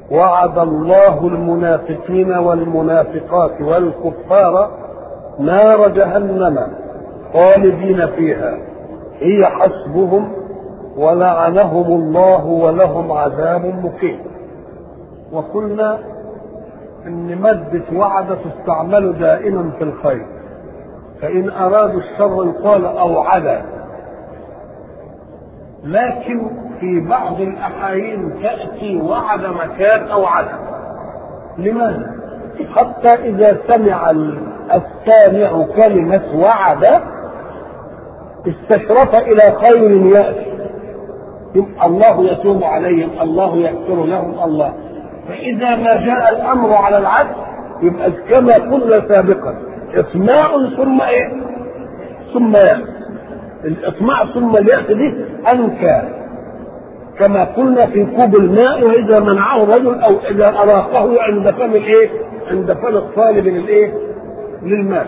وعد الله المنافقين والمنافقات والكفار نار جهنم خالدين فيها هي حسبهم ولعنهم الله ولهم عذاب مقيم وقلنا ان مادة وعد تستعمل دائما في الخير فإن أرادوا الشر يقال أوعد لكن في بعض الأحايين تأتي وعد مكان أو عدم لماذا؟ حتى إذا سمع السامع كلمة وعد استشرف إلى خير يأتي الله يتوب عليهم الله يغفر لهم الله فإذا ما جاء الأمر على العدل يبقى كما قلنا سابقا إطماع ثم إيه؟ ثم يأس الإطماع ثم اليأس دي أنكى كما قلنا في كوب الماء وإذا منعه الرجل أو إذا أراقه عند فم الإيه؟ عند فم الطالب للإيه؟ للماء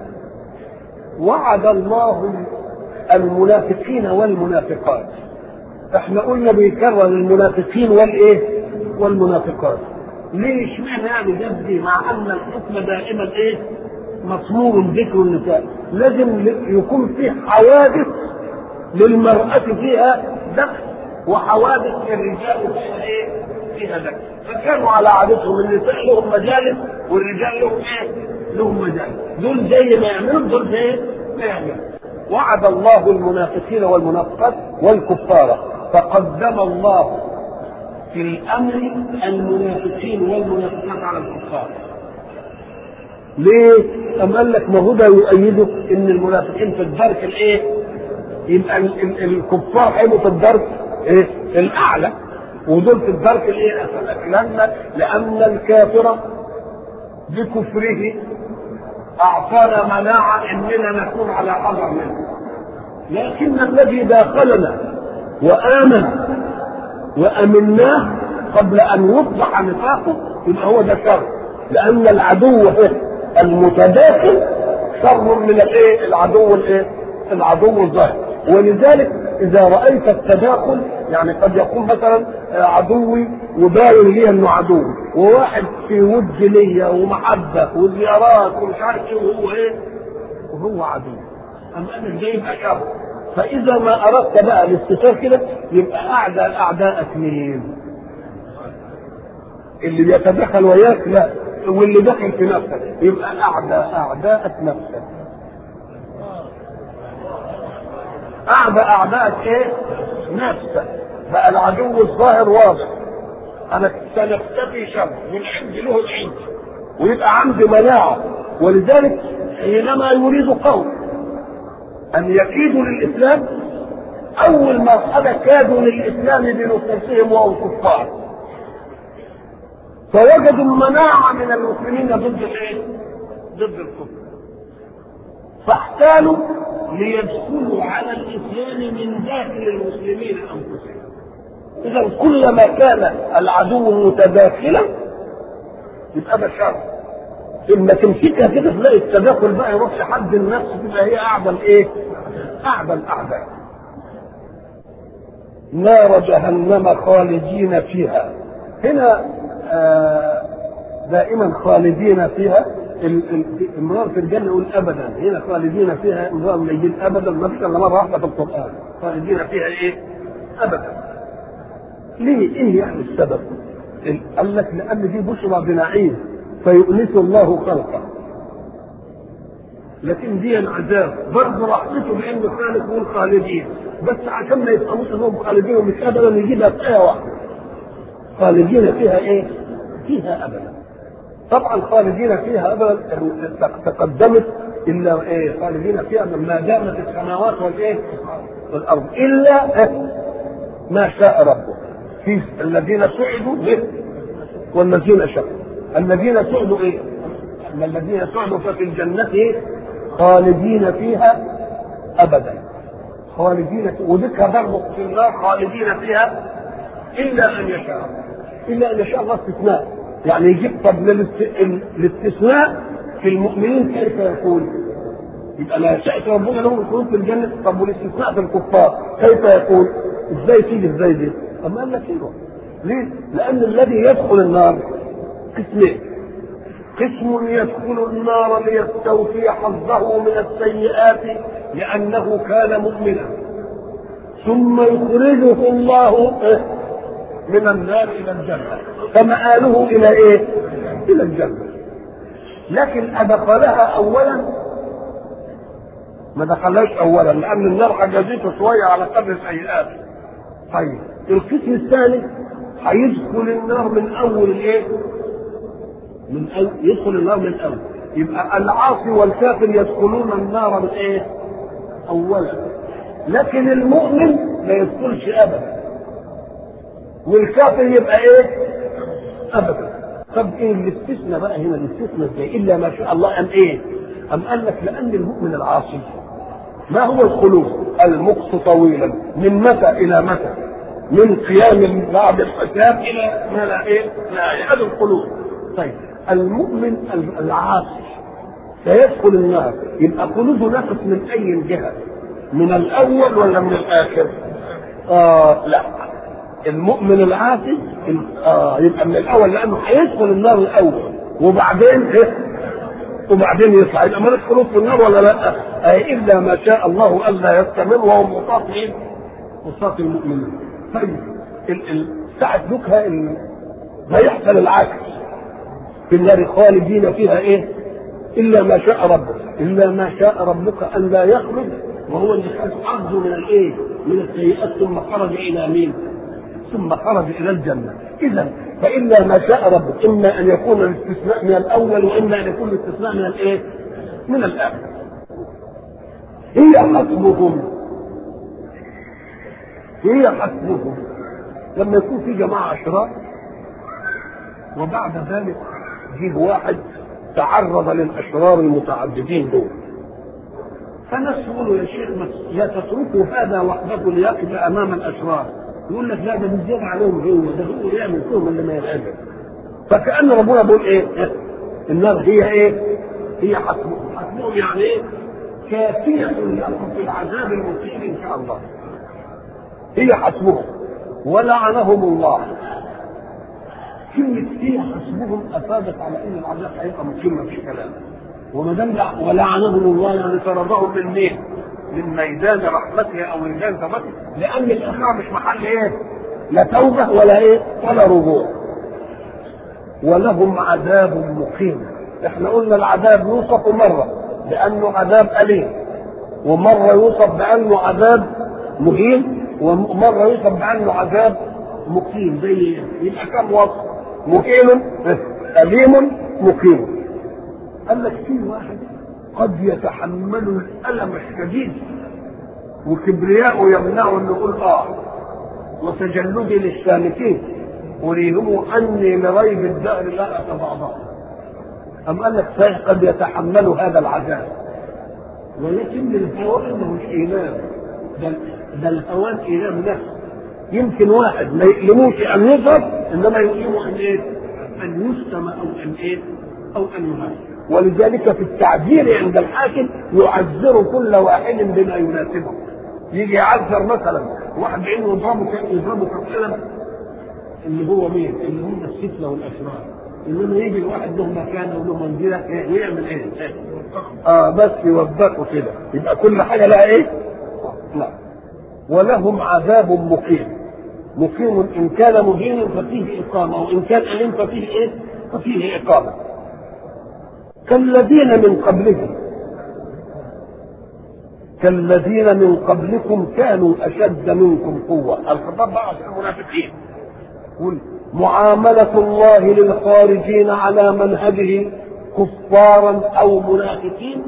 وعد الله المنافقين والمنافقات احنا قلنا بيكرر المنافقين والايه والمنافقات ليه اشمعنى يعني جدي مع ان الحكم دائما ايه مصمور ذكر النساء لازم يكون في حوادث للمرأة فيها دخل وحوادث للرجال فيها ايه فيها دخل فكانوا على عادتهم النساء لهم مجالس والرجال لهم ايه لهم مجالس دول زي ما يعملوا دول زي ما يعملوا وعد الله المنافقين والمنافقات والكفار فقدم الله في الامر المنافقين والمنافقات على الكفار ليه؟ أم قال لك ما هدى يؤيده ان المنافقين في الدرك الايه؟ يبقى ال- ال- الكفار هيبقوا في الدرك ايه؟ الاعلى ودول في الدرك الايه؟ اسفل لان لان الكافر بكفره اعطانا مناعه اننا نكون على حذر منه لكن الذي داخلنا وامن وامناه قبل ان يوضح نفاقه يبقى هو ده شر لان العدو المتداخل شر من الايه العدو الايه العدو الظاهر ولذلك اذا رايت التداخل يعني قد يكون مثلا عدوي وباين لي انه عدو وواحد في ود ليا ومحبه وزيارات ومش عارف ايه وهو ايه وهو عدو اما انا جاي يبقى شر فاذا ما اردت بقى الاستثار كده يبقى اعدى اعداءك مين؟ اللي بيتدخل وياك لا واللي دخل في نفسك يبقى اعدى اعداءك نفسك اعدى اعداءك ايه؟ نفسك بقى العدو الظاهر واضح انا سنختفي شر والعند له العند ويبقى عندي مناعه ولذلك حينما يريد قوم ان يكيدوا للاسلام اول مرحله كادوا للاسلام بنصوصهم وهم كفار فوجدوا المناعه من المسلمين ضد الايه؟ ضد الكفر فاحتالوا ليدخلوا على الاسلام من داخل المسلمين انفسهم اذا كلما كان العدو متداخلا يبقى ده شر اما تمسكها كده تلاقي التداخل بقى يروح لحد النفس تبقى هي اعظم ايه؟ اعظم الاعداء. نار جهنم خالدين فيها. هنا آه دائما خالدين فيها المرار في الجنه يقول ابدا هنا خالدين فيها امرار يجيب ابدا ما فيش الا مره واحده في القران خالدين فيها ايه؟ ابدا. ليه؟ ايه يعني السبب؟ قال لك لان دي بشرى بنعيم فيؤنس الله خلقه لكن دي عذاب برضه رحمته بانه خالق والخالدين بس عشان ما يفهموش انهم خالدين ومش ابدا يجيبها في ايه واحده خالدين فيها ايه؟ فيها ابدا طبعا خالدين فيها ابدا تقدمت الا ايه خالدين فيها ما دامت السماوات والايه؟ والارض الا إيه؟ ما شاء ربك في الذين سعدوا والذين شقوا الذين سعدوا ايه؟ اما الذين سعدوا ففي الجنة إيه؟ خالدين فيها ابدا خالدين فيها وذكر برضه في النار خالدين فيها الا ان يشاء الا ان يشاء الله استثناء يعني يجيب طب للاستثناء في المؤمنين كيف يكون؟ يبقى لا يشاء ربنا لهم الخلود في الجنه طب والاستثناء في الكفار كيف يكون؟ ازاي تيجي ازاي دي؟ طب ما قال لك ايه ليه؟ لأن الذي يدخل النار قسمين قسم يدخل النار ليستوفي حظه من السيئات لأنه كان مؤمنا ثم يخرجه الله من النار إلى الجنة فمآله إلى إيه؟ إلى الجنة لكن أدخلها أولا ما دخلهاش أولا لأن النار حجزته شوية على قدر السيئات طيب القسم الثاني هيدخل النار من أول الإيه؟ من أول يدخل النار من أول يبقى العاصي والكافر يدخلون النار من إيه؟ أولا لكن المؤمن ما يدخلش أبدا والكافر يبقى إيه؟ أبدا طب ايه الاستثناء بقى هنا الاستثناء ازاي الا ما شاء الله ام ايه ام قال لك لان المؤمن العاصي ما هو الخلود المقص طويلا من متى الى متى من قيام بعد الحساب الى ما لا ايه لا هذا الخلود طيب المؤمن العاصي سيدخل النار يبقى خلوده نقص من اي جهه من الاول ولا من الاخر آه لا المؤمن العاصي آه يبقى من الاول لانه هيدخل النار الاول وبعدين ايه وبعدين يطلع يبقى مالك خلود في النار ولا لا؟ آه الا ما شاء الله الا يستمر وهو مطاط مين؟ مطاط المؤمنين. طيب ساعة ذكها ما يحصل العكس في النار خالدين فيها ايه؟ الا ما شاء ربك، الا ما شاء ربك ان لا يخرج وهو اللي كان حظه من الايه؟ من السيئات ثم خرج الى مين؟ ثم خرج الى الجنه اذا فالا ما شاء ربك اما ان يكون الاستثناء من الاول واما ان يكون الاستثناء من الايه من الاخر هي حسبهم هي حسبهم لما يكون في جماعه اشرار وبعد ذلك جه واحد تعرض للاشرار المتعددين دول فناس يقولوا يا شيخ لا تتركوا هذا وحده ليقف امام الاشرار يقول لك لا ده بيزيد عليهم هو ده هو يعمل فيهم اللي ما يلعبه فكأن ربنا بيقول ايه؟ النار هي ايه؟ هي حسبهم حسبهم يعني ايه؟ كافية لهم في العذاب المقيم ان شاء الله هي حسبهم ولعنهم الله كلمة هي حسبهم افادت على ان العذاب هيبقى مقيم ما فيش كلام وما دام ولعنهم الله يعني طردهم من مين؟ من ميدان رحمته او ميدان ثبته لان الاخره مش محل ايه؟ لا توبه ولا ايه؟ ولا رجوع. ولهم عذاب مقيم. احنا قلنا العذاب يوصف مره بانه عذاب اليم ومره يوصف بانه عذاب مهين ومره يوصف بانه عذاب مقيم زي يبقى كم وصف؟ مهين اليم مقيم. قال لك في واحد قد يتحمل الالم الشديد وكبرياءه يمنعه انه يقول اه وتجلدي للسالكين اريهم اني لريب الدهر لا اتبعضا ام قال لك صحيح قد يتحمل هذا العذاب ولكن الهوان مش ايمان ده, ده الهوان ايمان نفس يمكن واحد ما يؤلموش ان يضرب انما يؤلمه ان ايه؟ ان يسلم او ان ايه؟ او ان يهان ولذلك في التعذير عند الحاكم يعذر كل واحد بما يناسبه يجي يعذر مثلا واحد بعينه يضربه يضربه كالقلم اللي هو مين؟ اللي هم الفتنه والاشرار انما يجي الواحد له مكانه وله منزله ويعمل ايه؟ اه بس يوبخه كده يبقى كل حاجه لها ايه؟ لا ولهم عذاب مقيم مقيم ان كان مهينا ففيه اقامه وان كان اليم ففيه ايه؟ ففيه اقامه كالذين من قبلهم كالذين من قبلكم كانوا اشد منكم قوه الخطاب بقى عشان المنافقين قل معاملة الله للخارجين على منهجه كفارا أو منافقين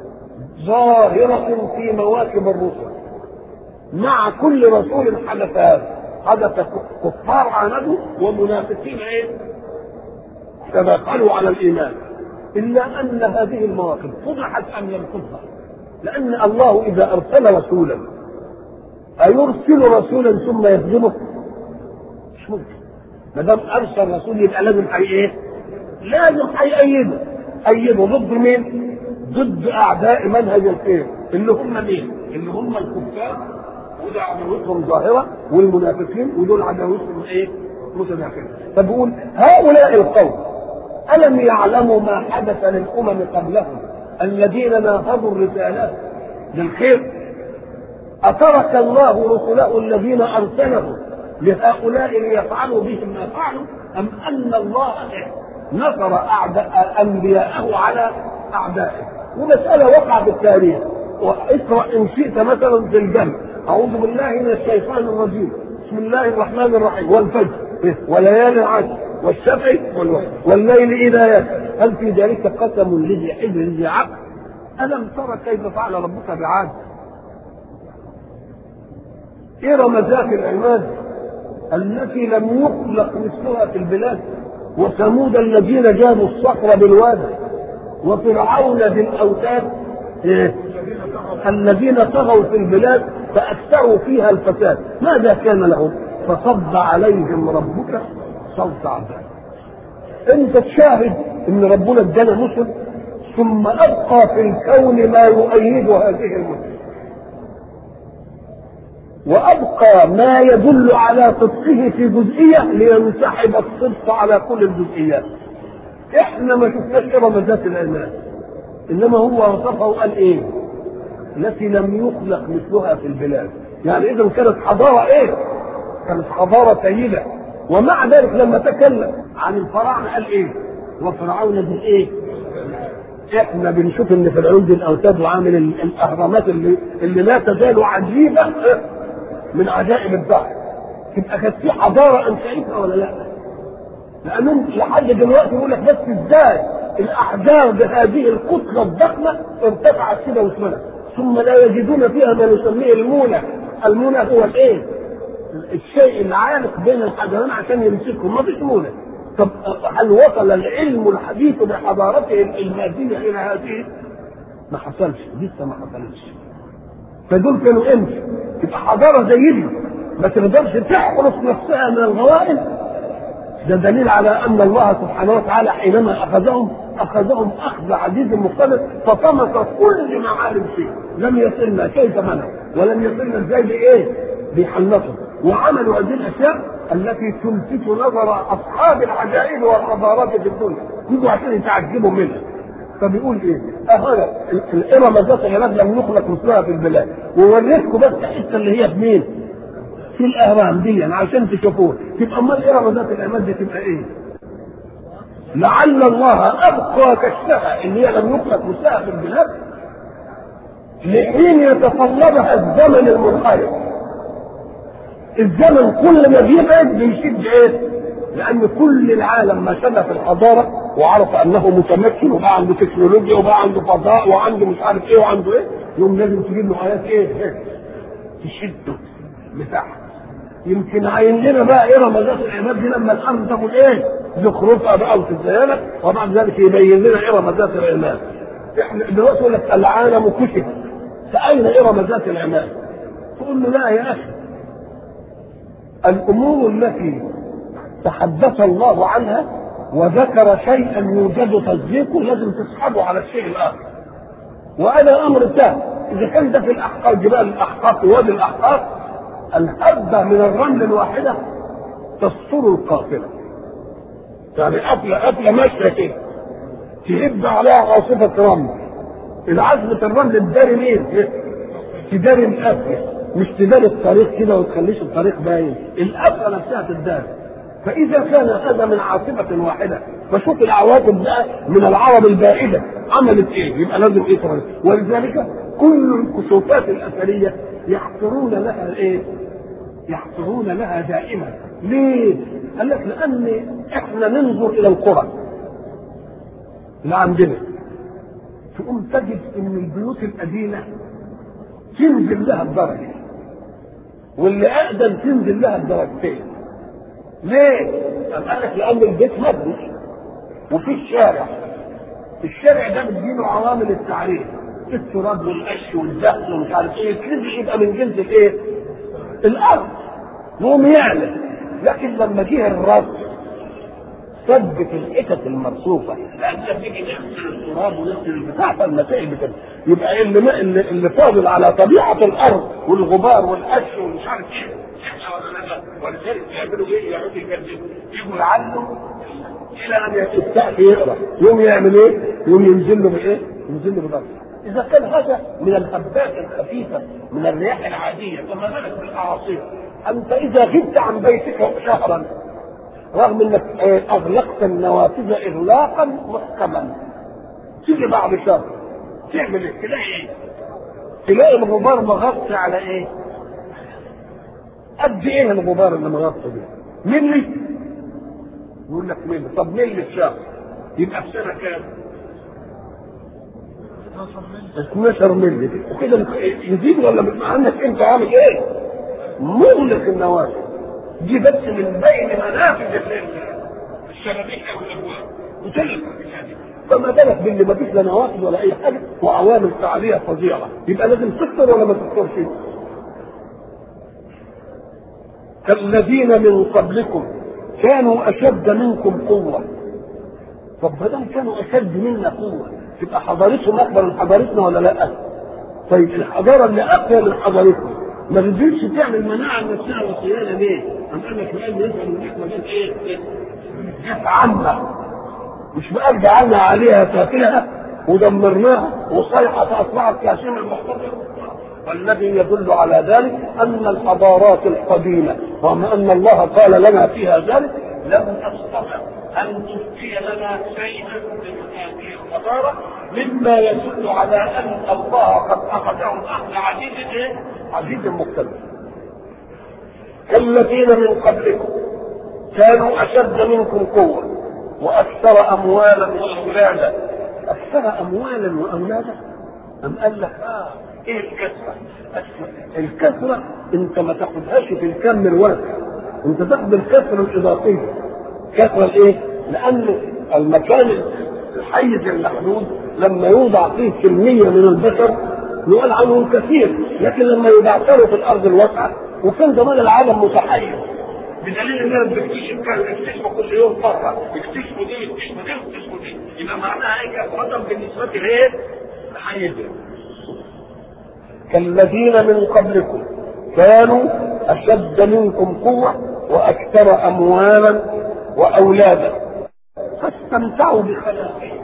ظاهرة في مواكب الرسل مع كل رسول حدث هذا حدث كفار عاندوا ومنافقين ايه؟ تباقلوا على الإيمان إلا أن هذه المواقف فضحت أم لم تفضح لأن الله إذا أرسل رسولا أيرسل رسولا ثم يكذبه؟ مش ممكن ما دام أرسل رسول يبقى لازم حي إيه؟ لازم هيأيده أيده ضد مين؟ ضد أعداء منهج الخير اللي هم مين؟ اللي هم الكفار وده عداوتهم ظاهرة والمنافقين ودول عداوتهم إيه؟ متداخله فبيقول هؤلاء القوم الم يعلموا ما حدث للامم قبلهم الذين ناهضوا الرسالات للخير أترك الله رسله الذين أرسله لهؤلاء ليفعلوا بهم ما فعلوا أم أن الله نصر أعداء أنبياءه على أعدائه ومسألة وقع بالتاريخ واقرأ إن شئت مثلا في الجنة أعوذ بالله من الشيطان الرجيم بسم الله الرحمن الرحيم والفجر وليالي العشر والشفع والوتر والليل إذا يسر هل في ذلك قسم لذي حجر ذي عقل ألم ترى كيف فعل ربك بعاد إرم ذات العماد التي لم يخلق مثلها في البلاد وثمود الذين جابوا الصخر بالواد وفرعون ذي الأوتاد إيه؟ الذين طغوا في البلاد فأكثروا فيها الفساد ماذا كان لهم فصب عليهم ربك صوت عذاب انت تشاهد ان ربنا ادانا مسلم ثم ابقى في الكون ما يؤيد هذه المسلم وابقى ما يدل على صدقه في جزئيه لينسحب الصدق على كل الجزئيات احنا ما شفناش ارم ذات الايمان انما هو وصفه وقال ايه التي لم يخلق مثلها في البلاد يعني اذا كانت حضاره ايه كانت حضاره سيده ومع ذلك لما تكلم عن الفراعنه قال ايه وفرعون ذي ايه احنا بنشوف ان فرعون ذي الاوتاد وعامل الاهرامات اللي اللي لا تزال عجيبه من عجائب البحر تبقى كانت في حضاره انشأتها ولا لا؟ لانهم لحد دلوقتي يقول لك بس ازاي الاحجار بهذه الكتله الضخمه ارتفعت كده واتملت ثم لا يجدون فيها ما نسميه المونه المونه هو الايه؟ الشيء العالق بين الحجرين عشان يمسكهم ما فيش مونه طب هل وصل العلم الحديث بحضارته الماديه الى هذه؟ ما حصلش لسه ما حصلش فدول كانوا امتى؟ تبقى حضاره زي دي ما تقدرش تحرس نفسها من الغوائل ده دليل على ان الله سبحانه وتعالى حينما اخذهم اخذهم اخذ عزيز مقتدر فطمس كل معالم فيه لم يصلنا كيف منعوا ولم يصلنا ازاي بايه؟ بيحنطوا وعملوا هذه الاشياء التي تلفت نظر اصحاب العجائب والحضارات في الدنيا يجوا عشان يتعجبوا منها فبيقول ايه؟ اهلا الارم ذات العماد لم يخلق مثلها في البلاد ووريتكم بس الحته اللي هي في مين؟ في الاهرام دي يعني عشان تشوفوها تبقى امال ارم ذات العماد دي تبقى ايه؟ لعل الله ابقى كشفها ان هي لم يخلق مثلها في البلاد لحين يتطلبها الزمن المنحرف الزمن كل ما بيبعد بيشد ايه؟ لان كل العالم ما شد في الحضاره وعرف انه متمكن وبقى عنده تكنولوجيا وبقى عنده فضاء وعنده مش عارف ايه وعنده ايه يوم لازم تجيب له ايات ايه؟ تشده لتحت يمكن عين لنا بقى ارم ذات العماد دي لما الارض تاخد ايه؟ زخرفها بقى وتزينها وبعد ذلك يبين لنا ارم ذات العماد احنا دلوقتي يقول لك العالم كشف فاين ارم ذات العماد؟ تقول له لا يا اخي الامور التي تحدث الله عنها وذكر شيئا يوجد تصديقه لازم تسحبه على الشيء الاخر وهذا امر سهل اذا كان ده في الاحقاف جبال الاحقاف وادي الاحقاف الحبه من الرمل الواحده تستر القافله يعني قفله قفله ماشيه كده تهب عليها عاصفه رمل العزمة الرمل تداري مين؟ تداري القفله مش تداري الطريق كده وتخليش الطريق باين القفله نفسها تداري فإذا كان هذا من عاصفة واحدة فشوف العواقب بقى من العرب البائدة عملت إيه؟ يبقى لازم إيه طبعا ولذلك كل الكشوفات الأثرية يحصرون لها إيه؟ يحصرون لها دائما ليه؟ قال لك لأن إحنا ننظر إلى القرى اللي عندنا تقوم تجد إن البيوت القديمة تنزل لها الدرجة واللي أقدم تنزل لها الدرجتين ليه؟ قال لك لأن البيت مبني وفي الشارع الشارع ده بتجيله عوامل التعريف التراب والقش والزهق ومش عارف ايه يبتدي يبقى من جنس الايه؟ الارض يقوم يعلى لكن لما جه الرب ثبت الحتت المرصوفه لان تيجي نغسل التراب ونغسل البتاع فالمسائل بتبقى يبقى اللي اللي, اللي فاضل على طبيعه الارض والغبار والقش ومش عارف ايه ولذلك يعملوا ايه؟ يقعدوا يكذبوا يجوا يعلوا الى ان يستأتي يقرا يوم يعمل ايه؟ يوم ينزل له بايه؟ ينزل له بضغط اذا كان هذا من الهبات الخفيفه من الرياح العاديه فما بالك بالاعاصير انت اذا غبت عن بيتك شهرا رغم انك اغلقت النوافذ اغلاقا محكما تيجي بعد شهر تعمل ايه؟ تلاقي ايه؟ تلاقي الغبار مغطي على ايه؟ قد ايه الغبار اللي مغطي ده؟ ملي؟ يقول لك ملي، طب ملي في شهر يبقى في سنه كام؟ 12 ملي وكده يزيد ولا مع انك انت عامل ايه؟ مغلق النوافذ دي بس من بين منافذ الشبابيك او الابواب وتغلق فما بالك باللي ما فيش لا نوافذ ولا اي حاجه وعوامل فعاليه فظيعه يبقى لازم تكثر ولا ما تكثرش؟ كالذين من قبلكم كانوا اشد منكم قوه طب ما دام كانوا اشد منا قوه تبقى حضارتهم اكبر من حضارتنا ولا لا؟ طيب الحضاره اللي اقوى من حضارتنا ما تقدرش تعمل مناعه لنفسها وصيانه ليه؟ أم قال لك لان يفهم ان احنا جت ايه؟ جت عامه مش بقى جعلنا عليها سافلها ودمرناها وصيحه فاصبحت كهشيم المحتضر والذي يدل على ذلك ان الحضارات القديمه رغم ان الله قال لنا فيها ذلك لم تستطع ان تبقي لنا شيئا من هذه الحضاره مما يدل على ان الله قد اخذهم اخذ عزيز ايه؟ عزيز مقتدر كالذين من قبلكم كانوا اشد منكم قوه واكثر اموالا واولادا اكثر اموالا واولادا ام قال لك اه ايه الكثره؟ الكثره انت ما تاخدهاش في الكم الواقع انت تاخد الكثره الاضافيه كثره الايه؟ لان المكان الحيز المحدود لما يوضع فيه كميه من البشر يقال عنهم كثير لكن لما يبعثروا في الارض الواسعه وكان زمان العالم متحيز بدليل اننا بنكتشف كان يكتشفوا كل يوم مره يكتشفوا دي يكتشفوا دي يكتشفوا دي يبقى معناها ايه كثرة بالنسبه لايه؟ لحيزهم كالذين من قبلكم كانوا اشد منكم قوه واكثر اموالا واولادا فاستمتعوا بخلاقهم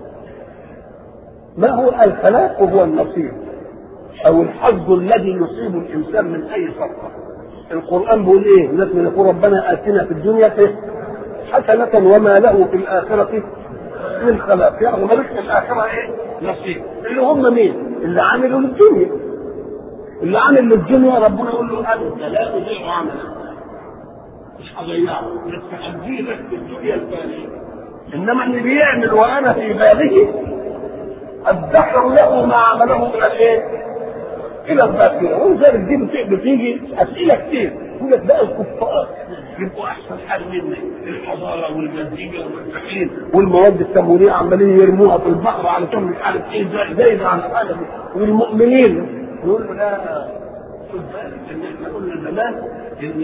ما هو الخلاق هو النصيب او الحظ الذي يصيب الانسان من اي صفقه القران بيقول ايه الناس من يقول ربنا اتنا في الدنيا حسنه وما له في الاخره من خلاق يعني ملوش في الاخره ايه نصيب اللي هم مين اللي عملوا للدنيا اللي عامل للدنيا ربنا يقول له انت لا تضيع عملك مش هضيعه بس هديلك في الدنيا الفانيه انما اللي بيعمل وانا في باله الذكر له ما عمله من الايه؟ الى الذاكره ولذلك دي بتيجي اسئله كتير يقول لك بقى الكفار يبقوا احسن حال منا الحضاره والمزيكا والمساكين والمواد التموينيه عمالين يرموها في البحر علشان مش عارف ايه زايد عن العالم والمؤمنين يقول له لا خد بالك ان احنا قلنا زمان ان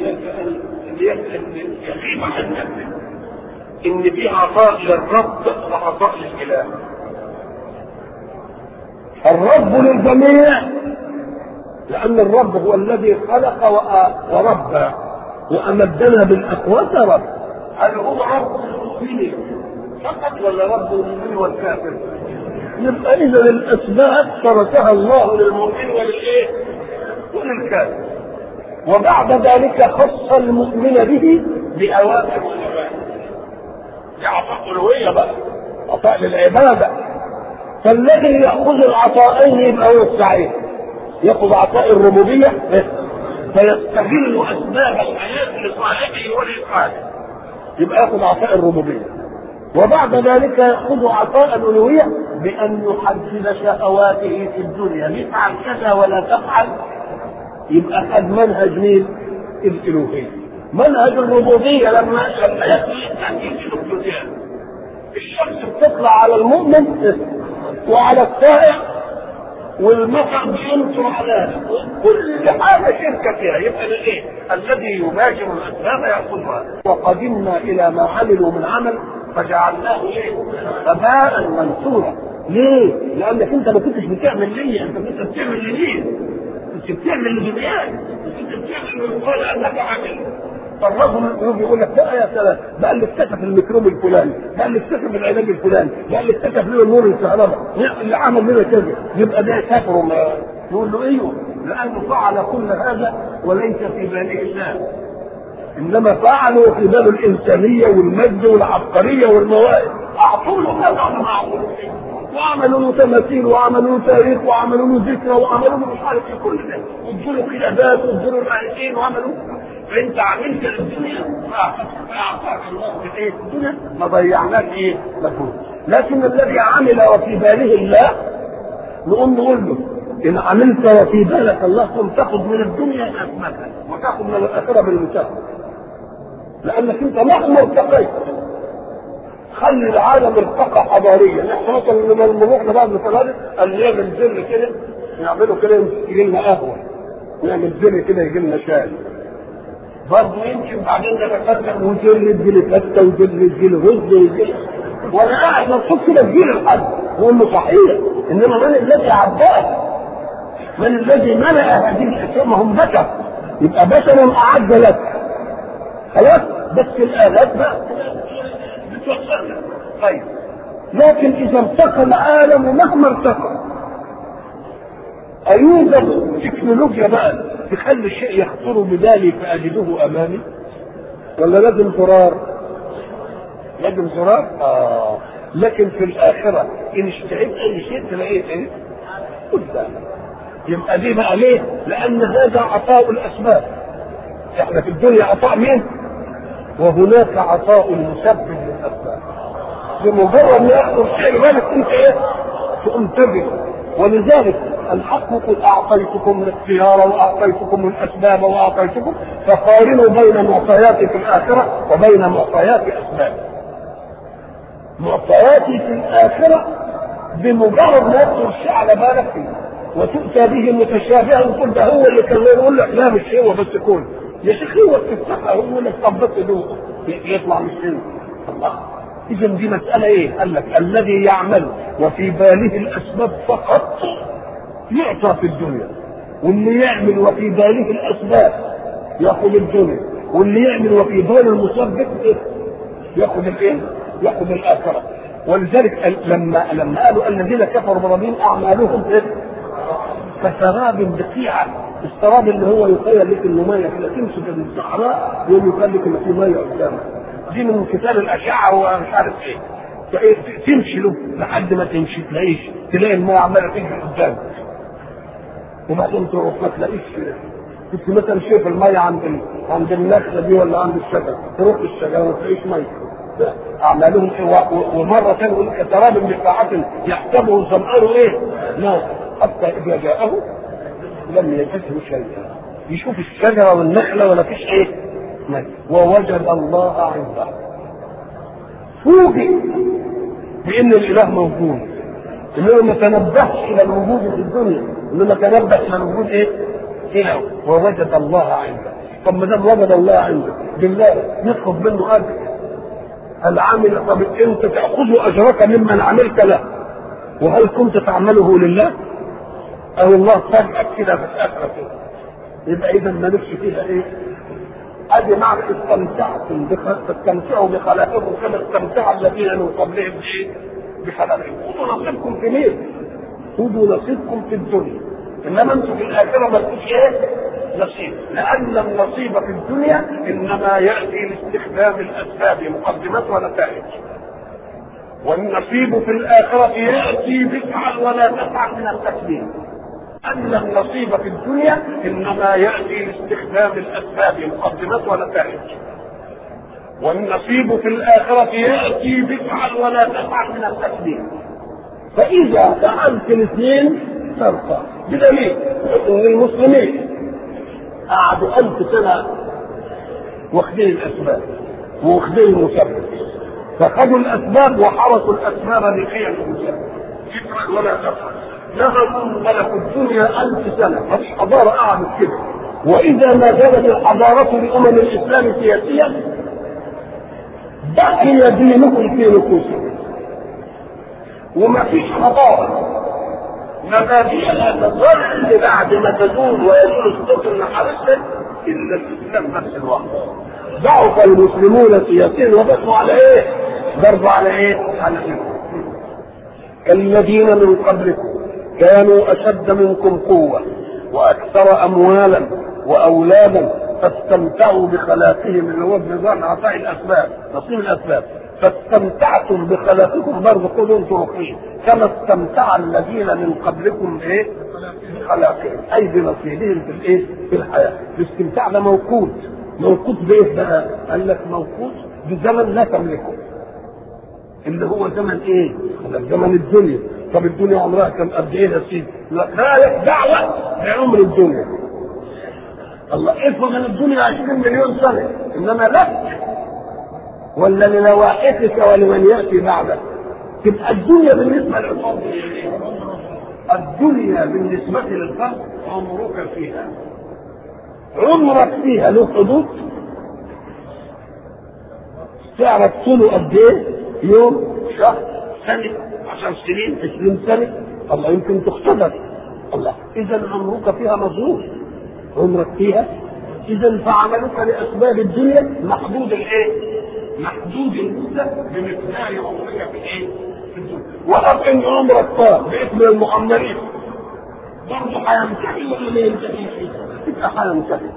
يغيب عن نفسك ان في عطاء للرب وعطاء للاله الرب للجميع لأن الرب هو الذي خلق وربى وأمدنا بالأقوات رب هل هو رب المؤمنين فقط ولا رب المؤمن والكافر؟ يبقى إذا الأسباب تركها الله للمؤمن وللإيه؟ وللكافر وبعد ذلك خص المؤمن به بأوامر ونواهي دي عطاء ألوهية بقى عطاء للعبادة فالذي يأخذ العطاءين يبقى هو السعيد يأخذ عطاء الربوبية فيستغل أسباب الحياة لصاحبه ولإسعاده يبقى يأخذ عطاء الربوبية وبعد ذلك يأخذ عطاء الألوهية بأن يحدد شهواته في الدنيا افعل كذا ولا تفعل يبقى خد منهج مين؟ الألوهية منهج الربوبية لما لما يأتي تأكيد الألوهية الشمس بتطلع على المؤمن وعلى الطائع والمطر بيمطر على كل حاجه شركه فيها يبقى الايه؟ الذي يباشر الاسباب ياخذها وقدمنا الى ما عملوا من عمل فجعلناه ايه؟ غباء منثورا ليه؟ لانك انت ما كنتش بتعمل ليا انت كنت بتعمل لمين؟ كنت بتعمل لدنياك كنت بتعمل ويقال انك عامل فالرجل يجي يقول لك بقى يا سلام بقى اللي اكتشف الميكروب الفلاني بقى اللي اكتشف العلاج الفلاني بقى اللي اكتشف لنا النور الكهرباء اللي عمل لنا كذا يبقى ده كافر وما يقول له ايوه لانه فعل كل هذا وليس في باله الله انما فعلوا في باب الانسانيه والمجد والعبقريه والمواهب اعطوا له هذا وما اعطوا وعملوا له تماثيل وعملوا له تاريخ وعملوا له ذكرى وعملوا له مش عارف ايه كل ده وادوا له خلافات وادوا له رئيسين وعملوا فانت عملت الدنيا فاعطاك الله في ايه الدنيا ما ضيعناش ايه مجهود لكن الذي عمل وفي باله الله نقوم نقول له ان عملت وفي بالك الله ثم تاخذ من الدنيا اسمتها وتاخذ من الاخره بالمساواه لانك انت مهما ارتقيت خلي العالم ارتقى حضاريا احنا مثلا لما نروح لبعض الفنادق قال نعمل زر كده نعمله كده يجي لنا قهوه نعمل زر كده يجي لنا شاي برضه يمشي وبعدين نتقدم وزر يجي لي فته وزر يجي لي رز ويجي وانا قاعد مبسوط كده تجي لي الحد يقول له صحيح انما من الذي عباك؟ من الذي ملأ هذه الاشياء ما هم بشر يبقى بشر اعد لك خلاص بس الالات بقى بتوصلنا طيب لكن اذا ارتقى العالم مهما ارتقى ايوجد تكنولوجيا بقى تخلي الشيء يخطر ببالي فاجده امامي ولا لازم زرار لازم زرار اه لكن في الاخره ان اشتهيت اي شيء تلاقيه ايه قدامك يبقى دي بقى ليه لان هذا عطاء الاسباب احنا في الدنيا عطاء مين وهناك عطاء مسبب للاسباب بمجرد ما يحصل شيء بالك انت ايه تقوم تجد ولذلك الحق قل اعطيتكم الاختيار واعطيتكم الاسباب واعطيتكم فقارنوا بين معطياتي في الاخره وبين معطيات اسباب معطياتي في الاخره بمجرد ما يدخل الشيء على بالك فيه وتؤتى به متشابها وتقول ده هو اللي كان يقول لك لا مش هو بس يكون يا شيخ هو تفتحها هو يقول لك طب بس دوق يطلع مش هو الله اذا دي مساله ايه؟ قال لك الذي يعمل وفي باله الاسباب فقط يعطى في الدنيا واللي يعمل وفي باله الاسباب ياخذ الدنيا واللي يعمل وفي باله المسبب إيه؟ ياخذ الايه؟ ياخذ الاخره ولذلك لما لما قالوا الذين كفروا بربهم اعمالهم ايه؟ كسراب بقيعه السراب اللي هو يخيل لك انه ميه كده تمشي في الصحراء يقوم يخيل لك ان في ميه قدامك دي من كتاب الاشعه ومش عارف ايه تمشي له لحد ما تمشي تلاقيش تلاقي الميه عماله تجري قدامك وبعدين تروح ما تلاقيش كنت مثلا شايف الميه عند ال... عند النخله دي ولا عند الشجره تروح الشجره ما تلاقيش ميه اعمالهم ايه ومره ثانيه يقول كسراب بقاعة يحسبه الظمآن ايه؟ نار حتى اذا جاءه لم يجده شيئا يشوف الشجره والنخله ولا فيش ايه؟ ميه ووجد الله عنده فوجئ بان الاله موجود انه ما تنبهش الى الوجود في الدنيا انما تنبه الى الوجود ايه؟ هنا ووجد الله عنده طب ما دام وجد الله عنده بالله يطلب منه اجر العامل طب انت تاخذ اجرك ممن عملت له وهل كنت تعمله لله؟ او الله فاجئك كده في الاخره كده يبقى اذا مالكش فيها ايه؟ ادي معنى استمتعتم استمتعوا بخلاقكم كما استمتع الذين من قبلهم بايه؟ بخلاقهم خذوا نصيبكم في مين؟ خذوا نصيبكم في الدنيا انما انتم في الاخره مالكوش ايه؟ نصيب لان النصيب في الدنيا انما ياتي لاستخدام الاسباب مقدمات ونتائج والنصيب في الآخرة يأتي بافعل ولا تفعل من التكليف أن النصيب في الدنيا إنما يأتي لاستخدام الأسباب مقدمات ونتائج والنصيب في الآخرة يأتي بافعل ولا تفعل من التكليف فإذا فعلت الاثنين ترقى بدليل أن المسلمين قعدوا ألف سنة واخدين الأسباب واخدين المسبب فخذوا الاسباب وحرسوا الاسباب لقيم المسبب تفعل ولا تفعل نهضوا ملك الدنيا ألف سنة مفيش حضارة قعدت كده وإذا ما زالت الحضارة لأمم الإسلام سياسية بقي دينهم في نفوسهم وما فيش حضارة مبادئها تظل بعد ما تزول ويزول الصوت النحرسة إلا الإسلام نفس الوقت ضعف المسلمون سياسيا وبقوا على ايه؟ ضربوا على ايه؟ على ايه؟ كالذين من قبلكم كانوا اشد منكم قوه واكثر اموالا واولادا فاستمتعوا بخلاقهم اللي هو بنظام عطاء الاسباب نصيب الاسباب فاستمتعتم بخلاقكم برضه خذوا انتم رخيص كما استمتع الذين من قبلكم ايه؟ بخلاقهم اي بنصيبهم في الايه؟ في الحياه الاستمتاع ده موقوت موقوت بايه بقى؟ قال لك موقوت بزمن لا تملكه اللي هو زمن ايه؟ زمن الدنيا طب الدنيا عمرها كم قد ايه يا سيدي؟ لا لك دعوه بعمر الدنيا الله افرض ان الدنيا 20 مليون سنه انما لك ولا لنواحشك ولمن ياتي بعدك تبقى الدنيا بالنسبه للعصام الدنيا بالنسبه للخلق عمرك فيها عمرك فيها له حدود تعرف طوله قد ايه يوم شهر سنه عشر سنين عشرين سنه الله يمكن تختبر الله اذا عمرك فيها مظلوم عمرك فيها اذا فعملك لاسباب الدنيا محدود الايه؟ محدود المده بمقدار عمرك في ايه؟ في الدنيا وهب ان عمرك طال باسم المعمرين برضه هينتهي ولا ما ينتهيش؟ تبقى هينتهي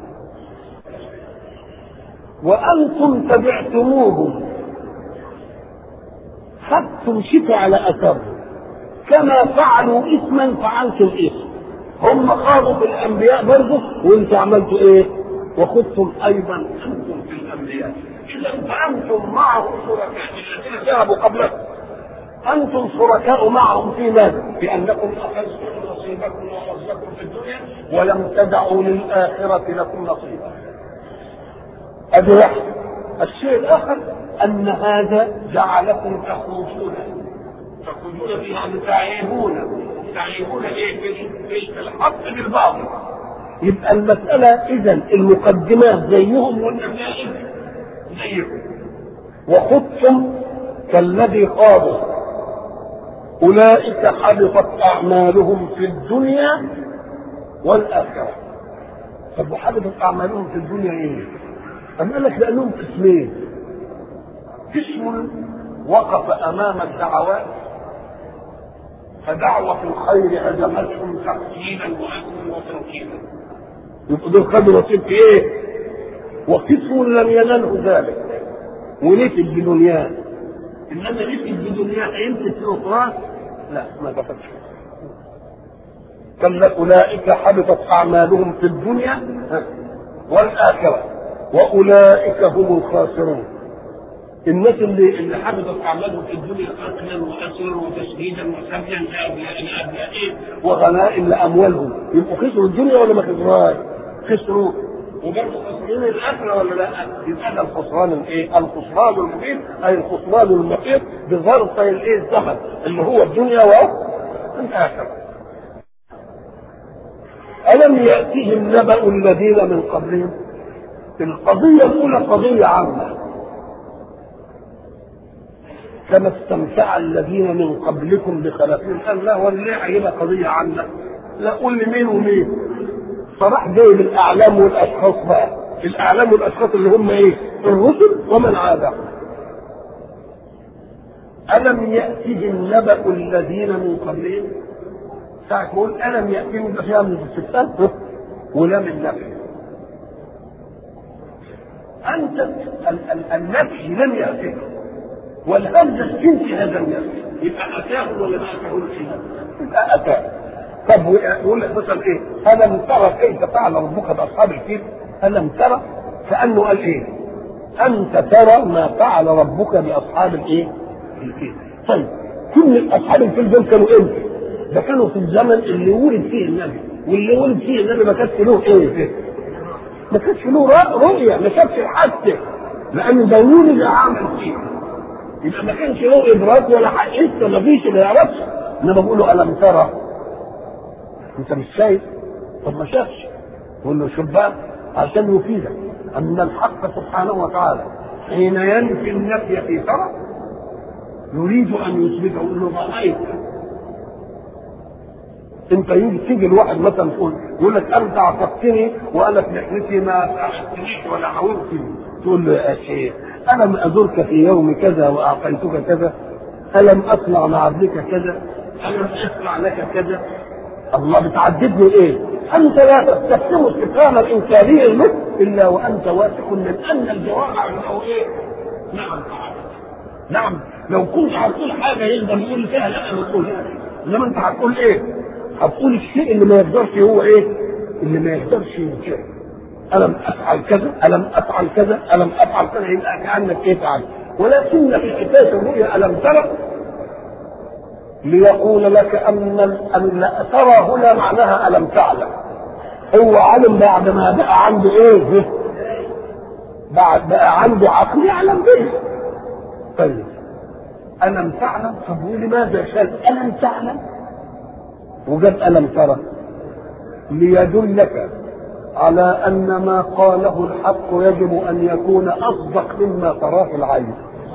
وانتم تبعتموهم خدتم شفا على اثرهم كما فعلوا اسما فعلتم اسم هم خاضوا في الانبياء برضه وانتم عملتوا ايه؟ وخذتم ايضا انتم في الانبياء اذا فانتم معهم شركاء الذين ذهبوا قبلكم انتم شركاء معهم في ماذا؟ بانكم اخذتم نصيبكم وحظكم في الدنيا ولم تدعوا للاخره لكم نصيبا. ادي واحد. الشيء الاخر ان هذا جعلكم تخرجون تخرجون فيها تعيبون تعيبون ايه في الحق بالباطل يبقى المسألة إذا المقدمات زيهم والنتائج زيهم وخذتم كالذي خاضوا أولئك حبطت أعمالهم في الدنيا والآخرة طب وحبطت أعمالهم في الدنيا إيه؟ أم قال لك لأنهم قسمين قسم وقف أمام الدعوات فدعوة الخير هزمتهم تقتيلا وأكلا وتوكيلا يبقوا دول خدوا نصيب في إيه؟ وقسم لم ينله ذلك ونفد بدنياه إنما نفد بدنياه هيمسك في أخرى لا ما دخلش كلا أولئك حبطت أعمالهم في الدنيا والآخرة وأولئك هم الخاسرون الناس اللي اللي حبطت اعمالهم في الدنيا قتلا واسرا وتشديدا وسبيا لابناء لابنائهم وغنائم لاموالهم يبقوا خسروا الدنيا ولا ما خسروهاش؟ خسروا وبرضه خسرين الاخره ولا لا؟ يبقى ده الخسران الايه؟ الخسران المبين اي الخسران المحيط بظرف الايه؟ الزمن اللي هو الدنيا والاخره. ألم يأتهم نبأ الذين من قبلهم؟ القضية الأولى قضية عامة كما استمتع الذين من قبلكم بخلقهم قال لا ولا هيبقى قضيه عامه لا قول لي مين ومين فراح جايب الاعلام والاشخاص بقى الاعلام والاشخاص اللي هم ايه الرسل ومن عادهم الم ياتهم نبا الذين من قبلهم ساعة يقول ألم يأتيهم فيها من الستات ولا من نفي أنت النفي لم يأتيك والهمزه الجنس هذا الناس يبقى اتاه ولا ما اتاهوش يبقى اتاه طب يقول لك مثلا ايه الم ترى كيف فعل ربك باصحاب الفيل الم ترى كانه قال ايه انت ترى ما فعل ربك باصحاب الايه الفيل طيب كل اصحاب الفيل دول كانوا امتى ده كانوا في الزمن اللي ولد فيه النبي واللي ولد فيه النبي ما كانش له ايه ما كانش له رؤيه ما شافش الحادثه لان ده ولد عمل فيه يبقى ما كانش له ادراك ولا حقيقه ما فيش ما يعرفش انما بقول له الم ترى انت مش شايف طب ما شافش يقول له شوف بقى عشان يفيدك ان الحق سبحانه وتعالى حين ينفي النفي في ترى يريد ان يثبته يقول له رايت انت يجي تيجي الواحد مثلا تقول يقول لك انت عصبتني وانا في لحيتي ما عصبتنيش ولا حاولتني تقول له يا شيخ الم ازرك في يوم كذا واعطيتك كذا الم اصنع مع ابنك كذا الم اصنع لك كذا الله بتعدد له ايه انت لا تستخدم استفهاما انكاريا له الا وانت واثق من ان الجواب عنه ايه نعم نعم لو كنت هتقول حاجه يقدر يقول فيها لا انا بقول انما انت هتقول ايه؟ هتقول الشيء اللي ما يقدرش هو ايه؟ اللي ما يقدرش ينكره الم افعل كذا الم افعل كذا الم افعل كذا يبقى كانك ايه فعل ولكن في حكايه الرؤيا الم ترى ليقول لك ان ان ترى هنا معناها الم تعلم هو علم بعد ما بقى عنده ايه؟ بعد بقى عنده عقل يعلم به طيب ألم تعلم طب ولماذا شال ألم تعلم وجاب ألم ترى ليدلك على أن ما قاله الحق يجب أن يكون أصدق مما تراه العين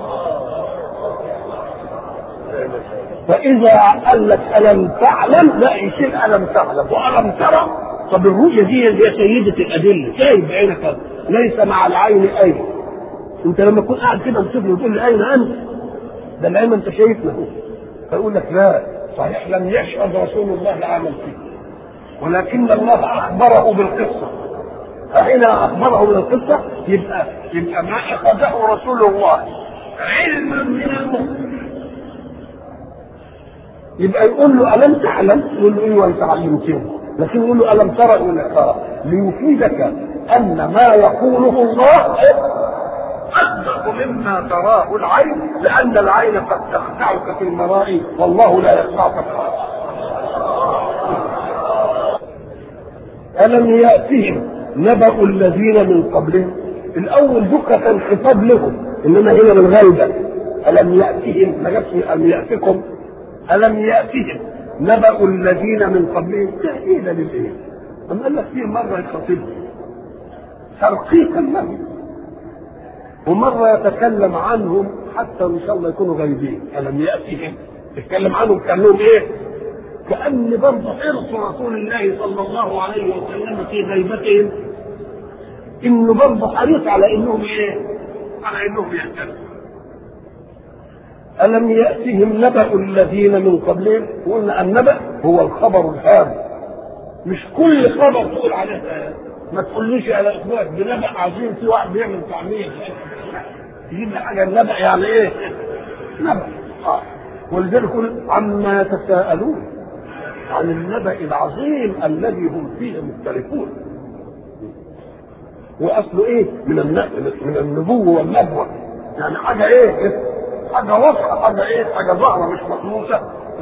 فإذا قال لك ألم تعلم لا يشيل ألم تعلم وألم ترى طب الرؤية دي هي سيدة الأدلة شايف بعينك ليس مع العين أين أنت لما تكون قاعد كده وتشوفني وتقول لي أين أنت ده العلم انت شايفنا فيقول لك لا صحيح لم يشهد رسول الله العمل فيه ولكن الله اخبره بالقصه فحين اخبره بالقصه يبقى يبقى ما اخذه رسول الله علما من المؤمن يبقى يقول له الم تعلم؟ يقول له ايوه انت علمتني لكن يقول له الم ترى؟ يقول لك ترى ليفيدك ان ما يقوله الله أصدق مما تراه العين لأن العين قد تخدعك في المرائي والله لا يخدعك في ألم يأتهم نبأ الذين من قبلهم الأول ذكر كان خطاب لهم إنما هنا بالغلبة ألم يأتهم ما جابش ألم يأتكم ألم يأتهم نبأ الذين من قبلهم تأكيدا للإيه؟ أم قال لك فيه مرة يخاطبهم ترقيقا لهم ومرة يتكلم عنهم حتى إن شاء الله يكونوا غايبين ألم يأتهم يتكلم عنهم كأنهم إيه؟ كأن برضه حرص رسول الله صلى الله عليه وسلم في غيبتهم إنه برضه حريص على إنهم إيه؟ على إنهم يهتدوا ألم يأتهم نبأ الذين من قبلهم قلنا النبأ هو الخبر الهام مش كل خبر تقول عليه ما تقوليش على اخوات بنبأ عظيم في واحد بيعمل تعمير تجيب لي حاجه النبأ يعني ايه؟ نبأ اه ولذلك يقول عما يتساءلون عن النبأ العظيم الذي هم فيه مختلفون واصله ايه؟ من من النبوه والنبوه يعني حاجه ايه؟ حاجه واضحه حاجه ايه؟ حاجه ظاهره مش مطموسه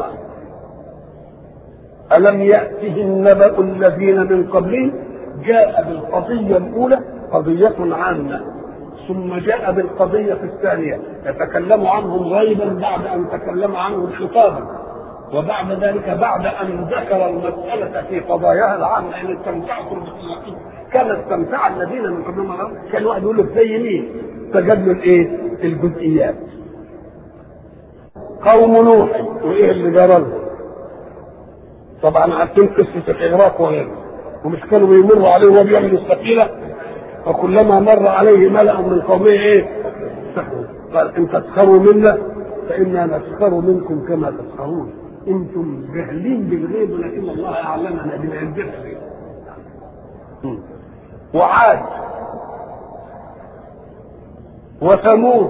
ألم يأتهم نبأ الذين من قبلهم جاء بالقضية الأولى قضية عامة ثم جاء بالقضية الثانية يتكلم عنهم غيبا بعد أن تكلم عنهم خطابا وبعد ذلك بعد أن ذكر المسألة في قضاياها العامة إن استمتعتم بالصلاة كما استمتع الذين من قبلهم كان واحد يقول له زي مين فجاب له الايه؟ الجزئيات قوم نوح وايه اللي جرى لهم؟ طبعا عارفين قصه الاغراق وغيره ومش كانوا بيمروا عليه وهو بيعمل السفينه فكلما مر عليه ملأ من قومه ايه؟ قال ان تسخروا منا فانا نسخر منكم كما تسخرون انتم جاهلين بالغيب ولكن الله يعلمنا بما ينبغي وعاد وثمود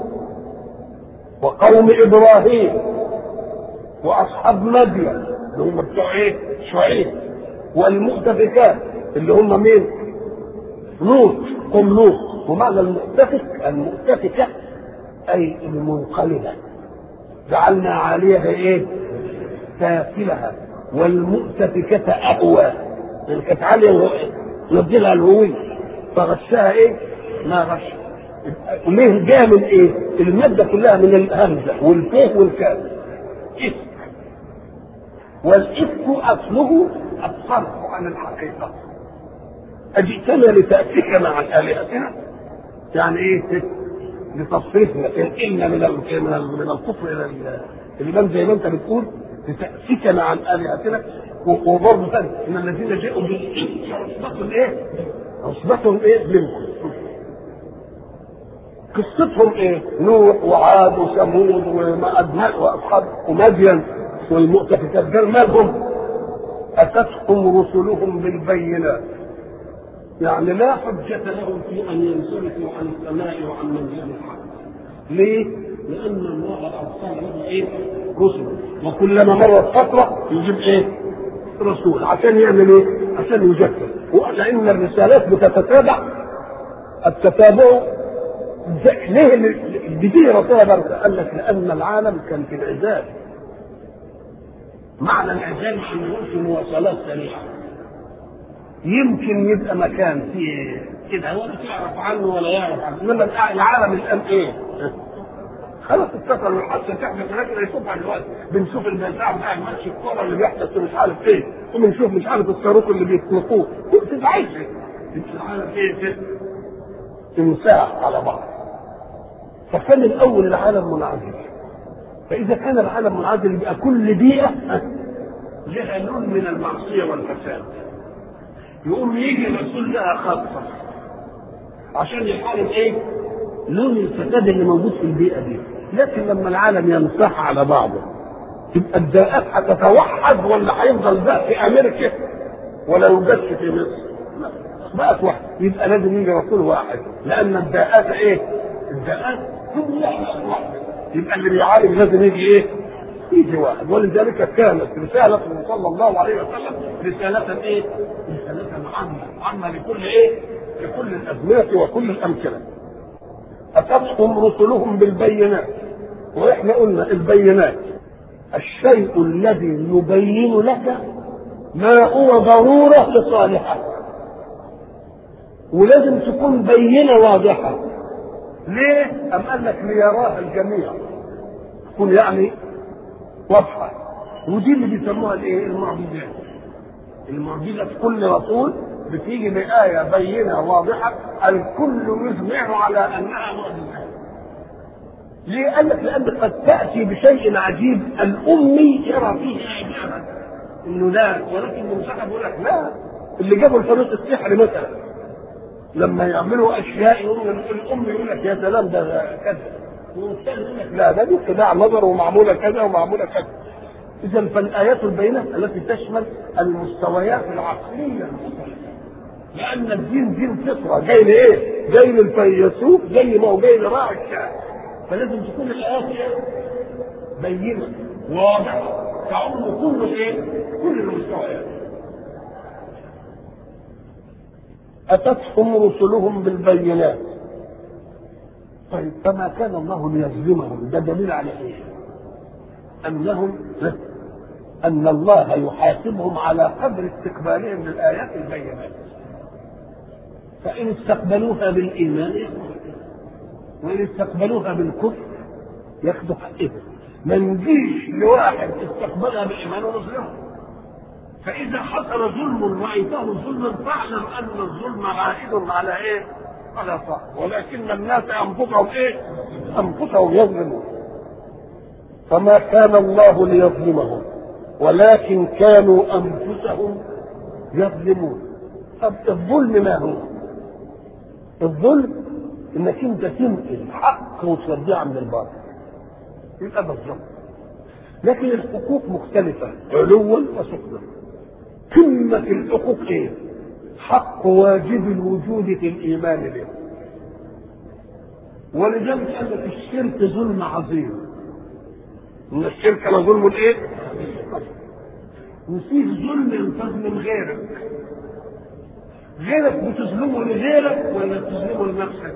وقوم ابراهيم واصحاب مدين اللي هم بتوع ايه؟ شعيب والمؤتفكات اللي هم مين؟ لوط قوم لوط ومعنى المؤتفك المؤتفكة أي المنقلبة جعلنا عاليها إيه؟ سافلها والمؤتفكة أهوى اللي كانت عالية ندي لها الهوية فغشها إيه؟ ما غش ليه جاء من إيه؟ المادة كلها من الهمزة والفيه والكاف إفك والإفك أصله الصرف عن الحقيقة أجئتنا لتأتيكنا عن آلهتنا يعني إيه لتصرفنا تنقلنا من من من الكفر إلى الإيمان زي ما أنت بتقول لتأتيكنا عن آلهتنا وبرضه ثاني إن الذين جاءوا بالإفك عصبة إيه؟ عصبة إيه منكم قصتهم ايه؟ نوح وعاد وثمود ومأدماء واصحاب ومدين والمؤتفكات دول مالهم؟ اتتهم رسلهم بالبينات يعني لا حجة لهم في ان ينصرفوا عن السماء وعن منزل الحق ليه؟ لأن الله أرسل له إيه؟ رسل وكلما مرت فترة يجيب إيه؟ رسول عشان يعمل إيه؟ عشان يذكر ولأن الرسالات بتتتابع التتابع ليه بتيجي رسالة قال لك لأن العالم كان في انعزال معنى الانعزال أن في مواصلات سريعة يمكن يبقى مكان فيه كده ولا تعرف عنه ولا يعرف عنه انما العالم الان ايه؟ خلاص اتصل حتى تحدث لكن يشوفها دلوقتي بنشوف البتاع بتاع ماتش الكوره اللي بيحدث مش عارف ايه وبنشوف مش عارف الصاروخ اللي بيطلقوه كنت تزعلش العالم ايه كده تمساح على بعض فكان الاول العالم منعزل فاذا كان العالم منعزل يبقى كل بيئه لها لون من المعصيه والفساد يقوم يجي الرسول لها خاصه عشان يحارب ايه؟ لون الفساد اللي موجود في البيئه دي لكن لما العالم ينصح على بعضه تبقى الداءات هتتوحد ولا هيفضل داء في امريكا ولا يوجدش في مصر بقت واحد يبقى لازم يجي رسول واحد لان الداءات ايه؟ الداءات كلها واحد يبقى اللي بيعالج لازم يجي ايه؟ يجي واحد ولذلك كانت رسالة صلى الله عليه وسلم رسالة ايه؟ رسالة عامة عامة لكل ايه؟ لكل الازمنة وكل الامكنة أتتهم رسلهم بالبينات وإحنا قلنا البينات الشيء الذي يبين لك ما هو ضرورة لصالحك ولازم تكون بينة واضحة ليه؟ أم قال لك ليراها الجميع تكون يعني واضحة ودي اللي بيسموها الايه؟ المعجزات المعجزة في كل رسول بتيجي بآية بينة واضحة الكل يجمع على أنها معجزة. ليه؟ قال لك لأن قد تأتي بشيء عجيب الأمي يرى فيه إعجابا إنه لا ولكن المسحب يقول لك لا اللي جابوا الفريق السحر مثلا لما يعملوا أشياء يقول الأم يقول لك يا سلام ده كذا والثاني يقول لك لا ده دي خداع نظر ومعمولة كذا ومعمولة كذا إذا فالآيات البينة التي تشمل المستويات العقلية المختلفة لأن الدين دين فطرة جاي لإيه؟ جاي للفيلسوف زي ما هو جاي لراعي الشعب فلازم تكون الآيات بينة واضحة تعم كل إيه؟ كل المستويات أتتهم رسلهم بالبينات طيب فما كان الله ليظلمهم ده دليل على ايه؟ انهم ان الله يحاسبهم على قدر استقبالهم للايات البينات فان استقبلوها بالايمان ياخذوا وان استقبلوها بالكفر ياخذوا حقهم ما نجيش لواحد استقبلها بالايمان ونظلمه فاذا حصل ظلم رايته ظلما فاعلم ان الظلم عائد على ايه؟ على صاحب ولكن الناس انفسهم ايه؟ انفسهم يظلمون فما كان الله ليظلمهم ولكن كانوا انفسهم يظلمون طب الظلم ما هو؟ الظلم انك انت تنقل حق وتوديه عند الباطل يبقى ده الظلم لكن الحقوق مختلفة علوا وسفلا قمة الحقوق ايه؟ حق واجب الوجود في الإيمان به ولذلك قال لك الشرك ظلم عظيم ان الشرك لظلم الايه؟ وفيه ظلم تظلم غيرك غيرك بتظلمه لغيرك ولا تظلمه لنفسك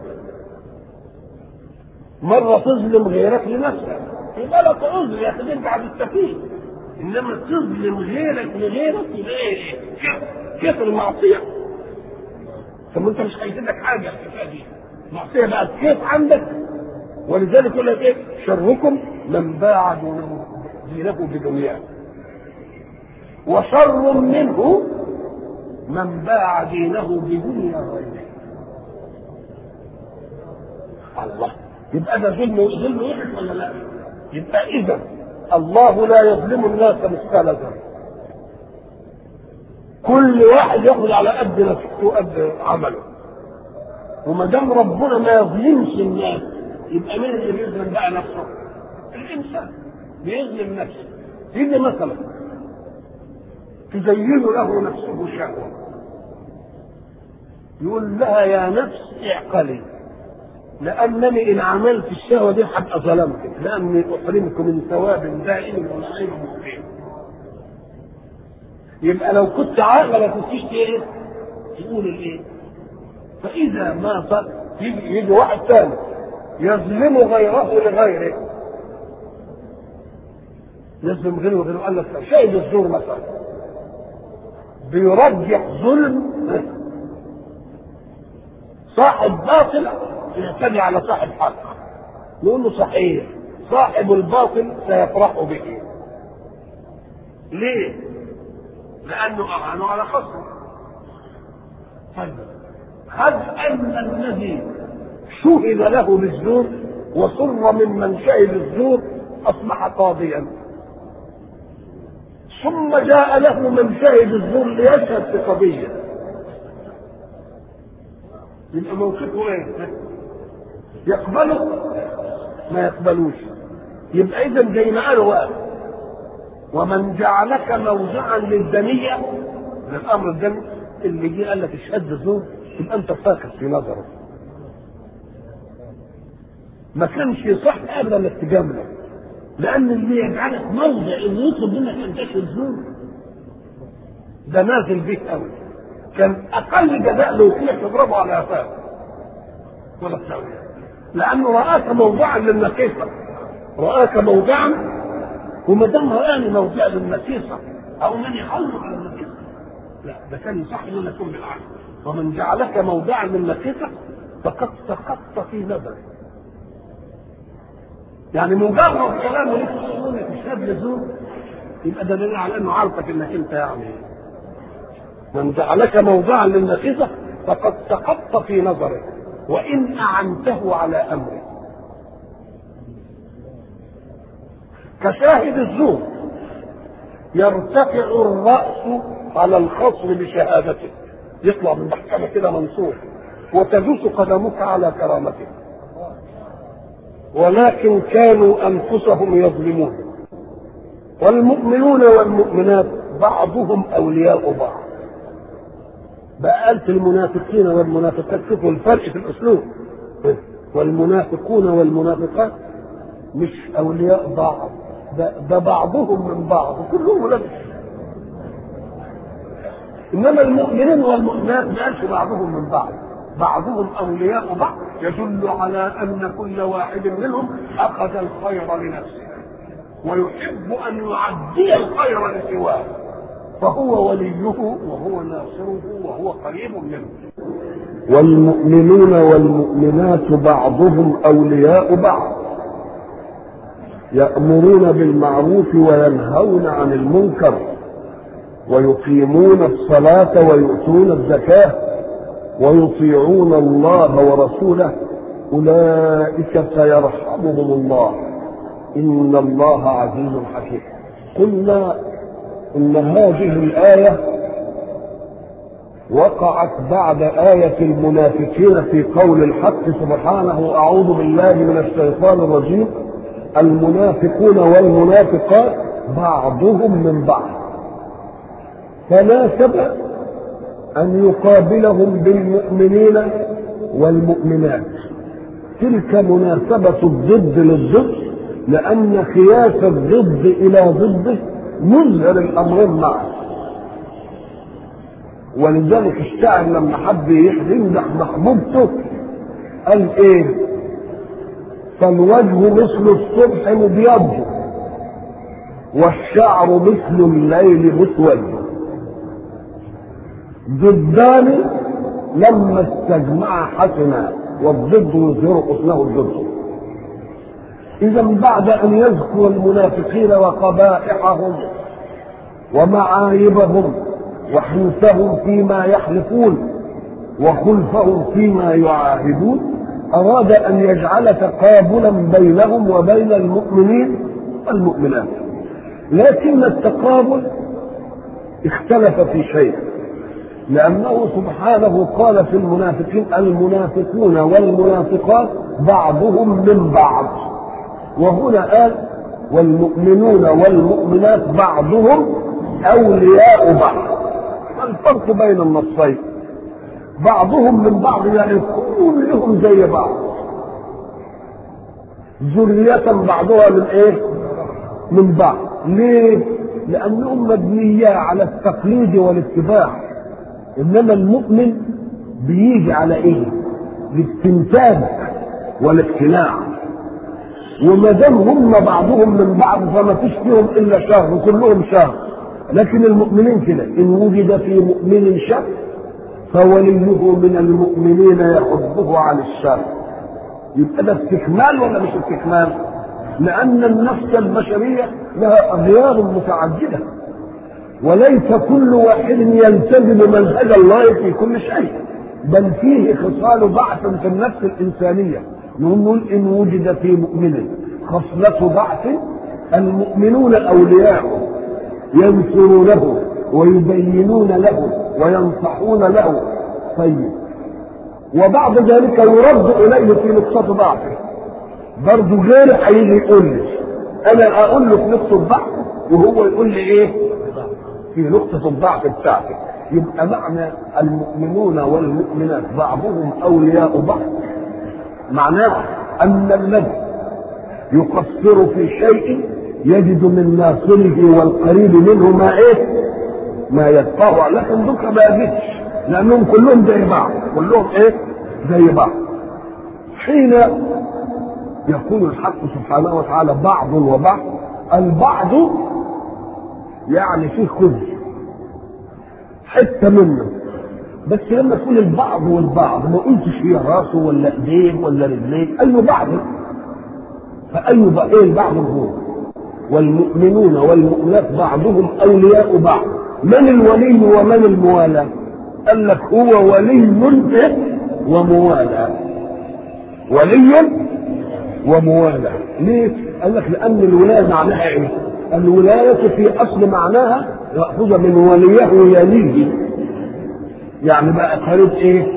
مرة تظلم غيرك لنفسك يبقى لك عذر يا اخي انت هتستفيد انما تظلم غيرك لغيرك يبقى ايه؟ كيف كيف المعصية؟ طب انت مش هيفيدك حاجة الحكاية دي معصية بقت كيف عندك ولذلك يقول لك ايه؟ شركم من باع دونه دينه بدنياه وشر منه من باع دينه بدنيا غيره الله يبقى ده ظلم ظلم وحش ولا لا؟ يبقى اذا الله لا يظلم الناس مثقال ذره كل واحد ياخذ على قد نفسه قد عمله وما دام ربنا ما يظلمش الناس يبقى مين اللي بيظلم بقى نفسه؟ الانسان بيظلم نفسه يجي مثلا تزين له نفسه شهوه يقول لها يا نفس اعقلي لانني ان عملت الشهوه دي هبقى ظلمتك لاني احرمك من ثواب دائم ونعيم مقيم يبقى لو كنت عاقل ما كنتيش ايه تقول الايه فاذا ما صار يجي, يجي واحد ثاني يظلم غيره لغيره يظلم غيره وغيره قال لك شاهد الزور مثلا بيرجح ظلم صاحب باطل يعتدي على صاحب حق نقول له صحيح صاحب الباطل سيفرح به ليه؟ لأنه أعانه على خصمه طيب هل أن الذي شهد له بالزور وصر ممن شهد الزور أصبح قاضيا ثم جاء له من شهد الزور ليشهد في قضية يبقى موقفه ايه؟ يقبله ما يقبلوش يبقى اذا زي ما قالوا بقى ومن جعلك موضعا للدنية للامر الدني اللي جه قال لك اشهد الزور يبقى انت فاكر في نظره ما كانش يصح ابدا انك تجامله لان اللي يجعلك موضع انه يطلب منك ان تشهد زور ده نازل بيك قوي كان اقل جزاء لو فيك تضربه على قفاه ولا تسوي لانه راك موضعا للنقيصه راك موضعا وما دام راني موضع للنقيصه او من يحافظ على النقيصه لا ده كان يصح ان يكون بالعكس ومن جعلك موضعا للنقيصه فقد سقطت في نظره يعني مجرد كلامه لك تقول تشهد لزور يبقى ده دليل على انه عارفك انك انت يعني من جعلك موضعا للنقيصه فقد سقطت في نظره وان اعنته على امره كشاهد الزور يرتفع الراس على الخصم بشهادته يطلع من المحكمه كده منصور وتدوس قدمك على كرامته ولكن كانوا انفسهم يظلمون والمؤمنون والمؤمنات بعضهم اولياء بعض بقى قالت المنافقين والمنافقات شوفوا الفرق في الاسلوب والمنافقون والمنافقات مش اولياء بعض ده, ده بعضهم من بعض كلهم ولاد انما المؤمنين والمؤمنات ما قالش بعضهم من بعض بعضهم اولياء بعض يدل على ان كل واحد منهم اخذ الخير لنفسه ويحب ان يعدي الخير لسواه فهو وليه وهو ناصره وهو قريب منه والمؤمنون والمؤمنات بعضهم اولياء بعض يامرون بالمعروف وينهون عن المنكر ويقيمون الصلاه ويؤتون الزكاه ويطيعون الله ورسوله اولئك سيرحمهم الله ان الله عزيز حكيم قلنا ان هذه الايه وقعت بعد آية المنافقين في قول الحق سبحانه أعوذ بالله من الشيطان الرجيم المنافقون والمنافقات بعضهم من بعض فناسب أن يقابلهم بالمؤمنين والمؤمنات تلك مناسبة الضد للضد لأن خياس الضد إلى ضده مظهر الأمرين معا ولذلك الشاعر لما حب يمدح محبوبته قال ايه فالوجه مثل الصبح مبيض والشعر مثل الليل مسود ضدان لما استجمع حسنا والضد يظهر حسنه الضد اذا بعد ان يذكر المنافقين وقبائحهم ومعايبهم وحنثهم فيما يحلفون وخلفهم فيما يعاهدون اراد ان يجعل تقابلا بينهم وبين المؤمنين والمؤمنات لكن التقابل اختلف في شيء لأنه سبحانه قال في المنافقين المنافقون والمنافقات بعضهم من بعض وهنا قال والمؤمنون والمؤمنات بعضهم أولياء بعض الفرق بين النصين بعضهم من بعض يعني كلهم زي بعض ذرية بعضها من ايه؟ من بعض ليه؟ لأنهم مبنية على التقليد والاتباع إنما المؤمن بيجي على ايه؟ الاستنتاج والاقتناع وما دام هم بعضهم من بعض فما فيش فيهم الا شر وكلهم شر لكن المؤمنين كده ان وجد في مؤمن شر فوليه من المؤمنين يحبه عن الشر يبقى ده استكمال ولا مش استكمال؟ لأن النفس البشرية لها أغيار متعددة وليس كل واحد يلتزم منهج الله في كل شيء بل فيه خصال ضعف في النفس الإنسانية نقول إن وجد في مؤمن خصلة ضعف المؤمنون أولياءه ينصرونه ويبينون له وينصحون له طيب وبعد ذلك يرد اليه في نقطه ضعفه برضه غير هيجي يقول لي انا اقول له في نقطه ضعف وهو يقول لي ايه في نقطه الضعف بتاعتي يبقى معنى المؤمنون والمؤمنات بعضهم اولياء بعض معناه ان الذي يقصر في شيء يجد من ناصره والقريب منه ما ايه ما يتطوع لكن دوك ما يجدش لانهم كلهم زي بعض كلهم ايه زي بعض حين يقول الحق سبحانه وتعالى بعض وبعض البعض يعني فيه كل حته منه بس لما تقول البعض والبعض ما قلتش فيه راسه ولا ايديه ولا رجليه اي بعض فاي بعض ايه البعض هو والمؤمنون والمؤمنات بعضهم اولياء بعض من الولي ومن الموالاه قال لك هو ولي وموالاه ولي وموالاه ليه قال لك لان الولايه معناها ايه الولايه في اصل معناها ماخوذه من وليه يليه يعني بقى قريب ايه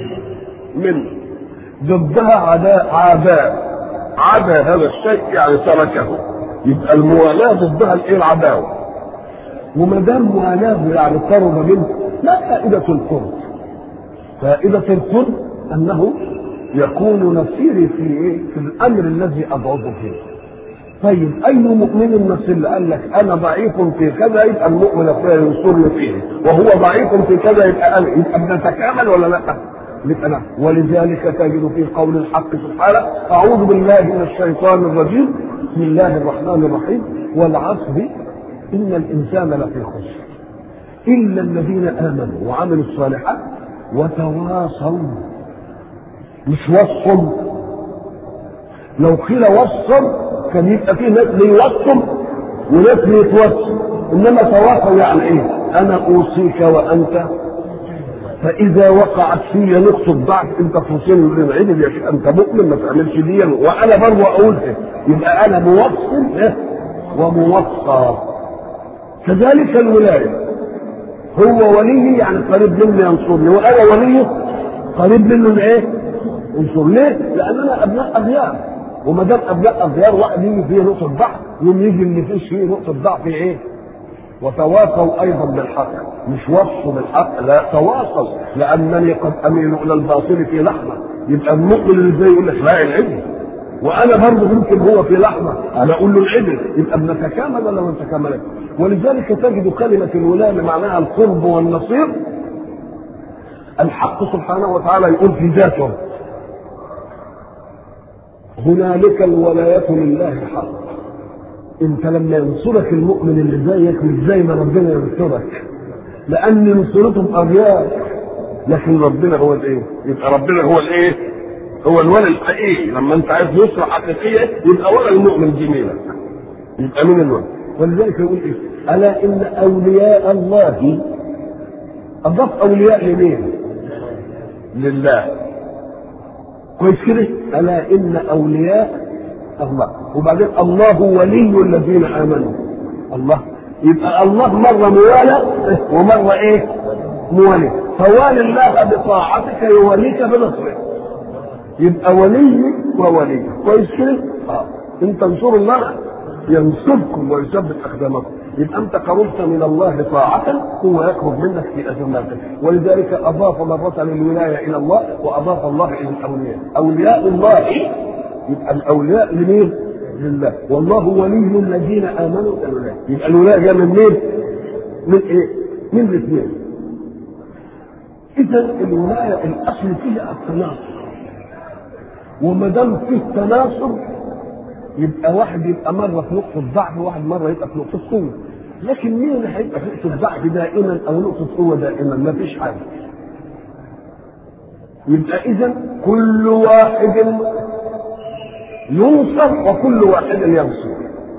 من ضدها عداء عداء عدا هذا الشيء يعني تركه يبقى الموالاه ضدها الايه العداوه وما دام موالاه يعني قرب منه ما فائده القرب فائده القرب انه يكون نصيري في ايه في الامر الذي اضعف فيه طيب اي مؤمن نصير قال لك انا ضعيف في كذا يبقى المؤمن اخويا ينصرني فيه وهو ضعيف في كذا يبقى انا يبقى بنتكامل ولا لا؟ يبقى نعم ولذلك تجد في قول الحق سبحانه اعوذ بالله من الشيطان الرجيم بسم الله الرحمن الرحيم والعصر ان الانسان لفي خسر الا الذين امنوا وعملوا الصالحات وتواصوا مش وصوا لو قيل وصوا كان يبقى في ناس بيوصوا وناس بيتوصوا انما تواصوا يعني ايه انا اوصيك وانت فاذا وقعت في نقطه ضعف انت توصيني للعدل يا شيخ انت مؤمن ما تعملش دي وانا برضه اقول إيه؟ يبقى انا موصل إيه؟ وموصى كذلك الولايه هو ولي يعني قريب مني ينصرني وانا وليه قريب منه ايه؟ ينصر ليه؟ لاننا ابناء اغيار وما دام ابناء اغيار واحد يجي فيه نقطه ضعف يوم يجي اللي فيه فيه نقطه ضعف ايه؟ وتواصوا ايضا بالحق مش وصوا بالحق لا تواصوا لانني قد اميل الى الباطل في لحظه يبقى المؤمن اللي زي يقول لك لا العدل وانا برضه ممكن هو في لحظه انا اقول له العدل يبقى بنتكامل ولا ما نتكاملش ولذلك تجد كلمه الولايه معناها القرب والنصير الحق سبحانه وتعالى يقول في ذاته هنالك الولاية لله الحق انت لما ينصرك المؤمن اللي زيك مش زي ما ربنا ينصرك لان نصرتهم اغيار لكن ربنا هو الايه يبقى ربنا هو الايه هو الولي الحقيقي لما انت عايز نصره حقيقيه يبقى ولي المؤمن جميلك يبقى من الولي ولذلك يقول ايه الا ان اولياء الله اضاف اولياء لمين لله كويس كده الا ان اولياء الله وبعدين الله ولي الذين امنوا الله يبقى الله مره موالى ومره ايه موالي فوال الله بطاعتك يوليك بنصره يبقى ولي وولي كويس كده؟ اه ان تنصروا الله ينصركم ويثبت اقدامكم يبقى انت قربت من الله طاعة هو يقرب منك في ازماتك ولذلك اضاف مرة الولاية الى الله واضاف الله الى الاولياء اولياء الله يبقى الاولياء لمين؟ لله والله ولي الذين امنوا الولاية يبقى الولاية جايه من مين؟ من ايه؟ من الاثنين اذا الولاية الاصل فيها التناصر وما دام فيه تناصر يبقى واحد يبقى مره في نقطه ضعف وواحد مره يبقى في نقطه قوه لكن مين اللي هيبقى في نقطه ضعف دائما او نقطه قوه دائما ما فيش حاجه يبقى اذا كل واحد ينصر وكل واحد ينصر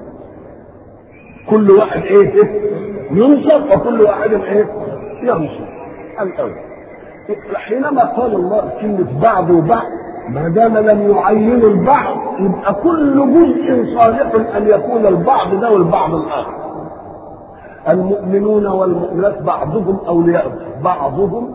كل واحد ايه ينصر وكل واحد ايه ينصر الاول حينما قال الله كلمه بعض وبعض ما دام لم يعينوا البعض يبقى كل جزء صالح ان يكون البعض ده والبعض الاخر المؤمنون والمؤمنات بعضهم اولياء بعضهم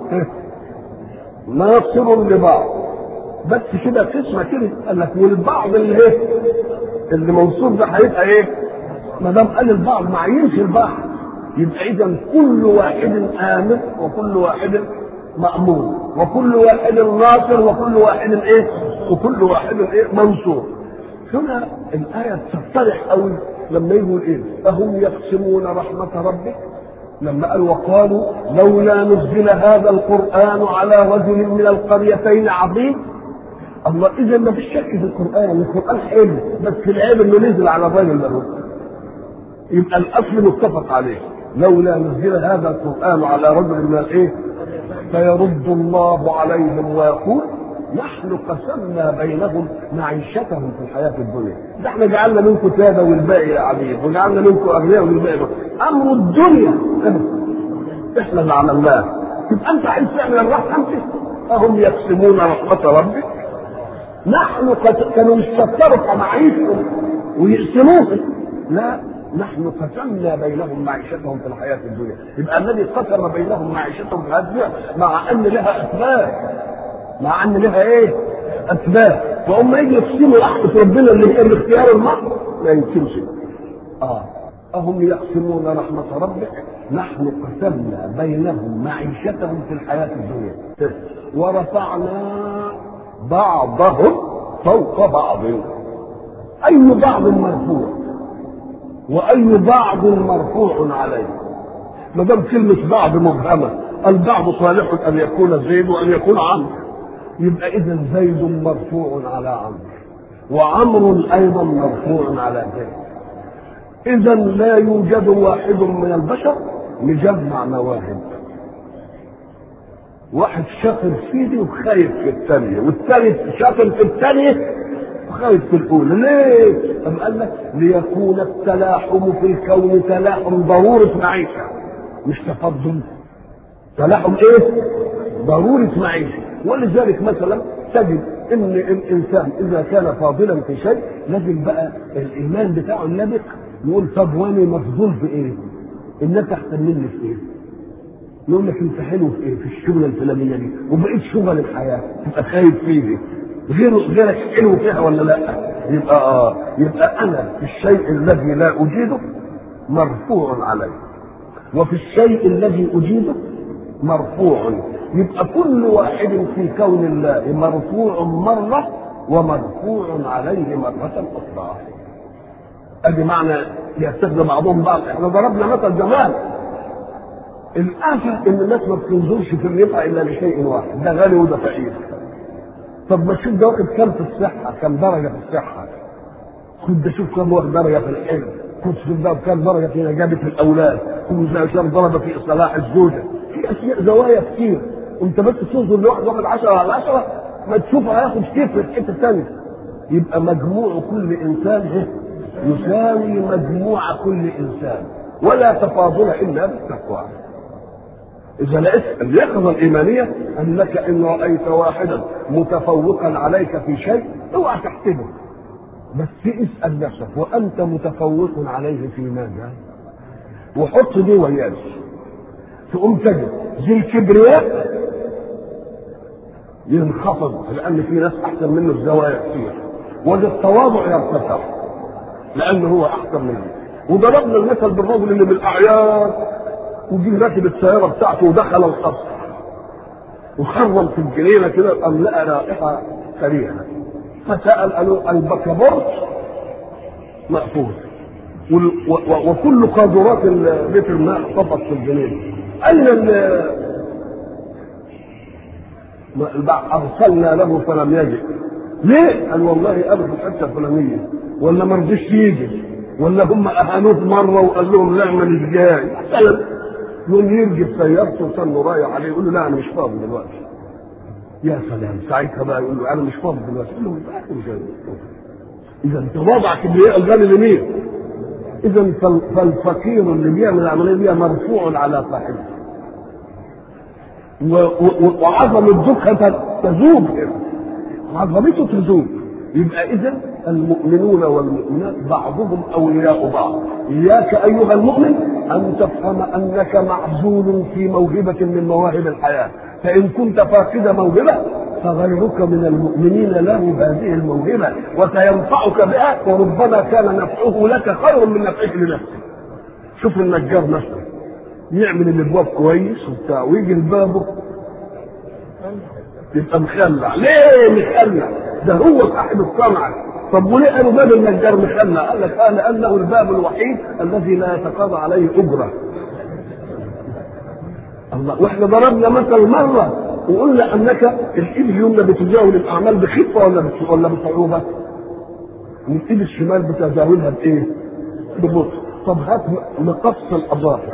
ناصر لبعض بس كده قسمه كده قال لك والبعض اللي ايه اللي موصوف ده هيبقى ايه ما دام قال البعض ما عينش البعض يبقى اذا كل واحد امن وكل واحد مأمور وكل واحد ناصر وكل واحد ايه وكل واحد ايه منصور هنا الآية تتضح قوي لما يقول ايه أهم يقسمون رحمة ربك لما قال وقالوا لولا نزل هذا القرآن على رجل من القريتين عظيم الله إذا ما فيش شك في القرآن القرآن حلو بس العيب إنه نزل على الرجل ده يبقى الأصل متفق عليه لولا نزل هذا القرآن على رجل من الايه فيرد الله عليهم ويقول نحن قسمنا بينهم معيشتهم في الحياة الدنيا ده احنا جعلنا منكم سادة والباقي عبيد وجعلنا منكم أغنياء والباقي أمر الدنيا احنا اللي عملناه يبقى أنت عايز تعمل الرحمة أنت أهم يقسمون رحمة ربك نحن كانوا يستكثروا في معيشتهم ويقسموها لا نحن قسمنا بينهم معيشتهم في الحياة الدنيا يبقى الذي قسم بينهم معيشتهم في الحياة الدنيا مع أن لها أسباب مع أن لها إيه؟ أسباب وهم يجي يقسموا رحمة ربنا اللي هي الاختيار المحض لا يمكنش آه أهم يقسمون رحمة ربك نحن قسمنا بينهم معيشتهم في الحياة الدنيا ورفعنا بعضهم فوق بعض أي بعض مرفوع واي بعض مرفوع عليه ما دام كلمه بعض مبهمه البعض صالح ان يكون زيد وان يكون عمرو يبقى اذا زيد مرفوع على عمرو وعمرو ايضا مرفوع على زيد اذا لا يوجد واحد من البشر مجمع مواهب واحد شاطر في دي وخايف في الثانيه والثالث شاطر في الثانيه خايف في الاولى ليه؟ أم قال لك ليكون التلاحم في الكون تلاحم ضرورة معيشة مش تفضل تلاحم ايه؟ ضرورة معيشة ولذلك مثلا تجد ان الانسان اذا كان فاضلا في شيء لازم بقى الايمان بتاعه النابق يقول طب وانا مفضول في ايه؟ انك احسن مني في ايه؟ يقول لك انت حلو في ايه؟ في الشغله الفلانيه دي وبقيت شغل الحياه تبقى خايف فيه غير غيرك حلو فيها ولا لا؟ يبقى اه يبقى انا في الشيء الذي لا اجيده مرفوع علي وفي الشيء الذي اجيده مرفوع يبقى كل واحد في كون الله مرفوع مره ومرفوع عليه مره اخرى ادي معنى يتخذ بعضهم بعض احنا ضربنا مثل زمان الآفة إن الناس ما بتنظرش في الرفع إلا لشيء واحد ده غني وده فقير طب ما تشوف ده واخد كام في الصحة كام درجة في الصحة خد ده شوف كام واخد درجة في العلم خد شوف ده كام درجة في نجابة الأولاد خد ده كام درجة في إصلاح الزوجة في أشياء زوايا كتير أنت بس تنظر لواحد واخد 10 على 10 ما تشوفه هياخد صفر في حتة ثانية يبقى مجموع كل إنسان يساوي مجموع كل إنسان ولا تفاضل إلا بالتقوى إذا لقيت اليقظة الإيمانية أنك إن رأيت واحدا متفوقا عليك في شيء اوعى تحسبه بس اسأل نفسك وأنت متفوق عليه في ماذا؟ وحط دي وياك تقوم تجد ذي الكبرياء ينخفض لان في ناس احسن منه في زوايا كتير وذي التواضع يرتفع لانه هو احسن منه وضربنا المثل بالرجل اللي بالاعيان وجي راكب السياره بتاعته ودخل القصر وخرم في الجنينه كده قام لقى رائحه كريهه فسال قالوا البكابورت مقفول وال- و- و- وكل قاذورات ال- لتر الماء طفت في الجنينه اين ال- ما- البع- ارسلنا له فلم يجد ليه؟ قال والله ابو في الحته الفلانيه ولا ما رضيش يجي ولا هم اهانوه مره وقال لهم لا ما مش جاي مثلا يوم يرجع سيارته وكان رايح عليه يقول له لا انا مش فاضي دلوقتي يا سلام ساعتها بقى يقول له انا مش فاضي دلوقتي يقول له متاكد مش جاي اذا تواضع كبرياء الغني لمين؟ اذا فال- فالفقير اللي بيعمل العمليه دي مرفوع على صاحبه و- و- وعظمة ذكرة تذوب عظمته تذوب يبقى إذا المؤمنون والمؤمنات بعضهم أولياء بعض إياك أيها المؤمن أن تفهم أنك معزول في موهبة من مواهب الحياة فإن كنت فاقد موهبة فغيرك من المؤمنين له هذه الموهبة وسينفعك بها وربما كان نفعه لك خير من نفعك لنفسك شوف النجار مثلا يعمل الابواب كويس وبتاع ويجي لبابه يبقى مخلع ليه مخلع ده هو صاحب الصنعه طب وليه قالوا باب النجار مخلع قال لك آه لانه الباب الوحيد الذي لا يتقاضى عليه اجره الله واحنا ضربنا مثل مره وقلنا انك الايد اليمنى بتجاوز الاعمال بخفه ولا بت- ولا بصعوبه؟ والايد الشمال بتجاوزها بايه؟ ببطء طب هات مقص الاظافر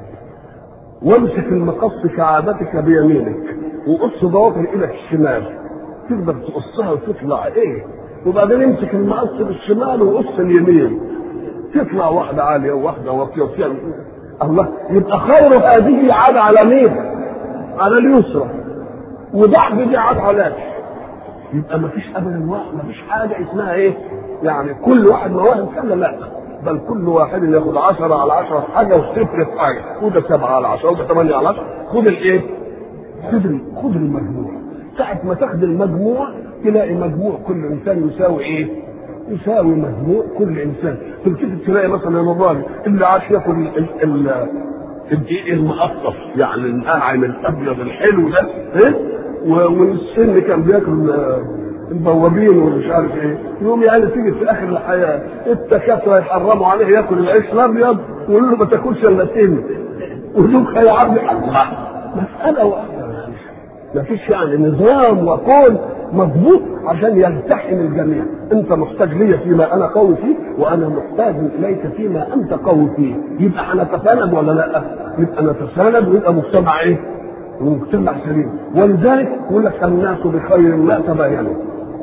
وامسك المقص كعادتك بيمينك وقص ضوافر ايدك الشمال تقدر تقصها وتطلع ايه وبعدين امسك المقص بالشمال وقص اليمين تطلع واحدة عالية وواحدة واطية وفيها الله يبقى خير هذه عاد على مين؟ على اليسرى وضعف دي عاد على يبقى ما فيش ابدا واحد ما فيش حاجه اسمها ايه؟ يعني كل واحد مواهب كامله لا بل كل واحد ياخد 10 على 10 في حاجه وصفر في حاجه وده 7 على 10 وده 8 على 10 خد الايه؟ خد ال- خد المجموع ساعة ما تاخد المجموع تلاقي مجموع كل انسان يساوي ايه؟ يساوي مجموع كل انسان تلتفت تلاقي مثلا الراجل اللي عاش ياكل ال- ال- الدقيق المقطف يعني الناعم الابيض الحلو ده ايه؟ و- والسن كان بياكل آه، البوابين ومش عارف ايه يوم يعني تيجي في اخر الحياه الدكاتره يحرموا عليه ياكل العيش الابيض ويقولوا له ما تاكلش الا سن ودوك يا عبد الله مساله واحده ما فيش يعني نظام وكون مضبوط عشان يلتحم الجميع انت محتاج لي فيما انا قوي فيه وانا محتاج اليك فيما انت قوي فيه يبقى هنتساند ولا لا يبقى نتساند ويبقى مجتمع ايه مجتمع سليم ولذلك يقول لك الناس بخير ما تباينوا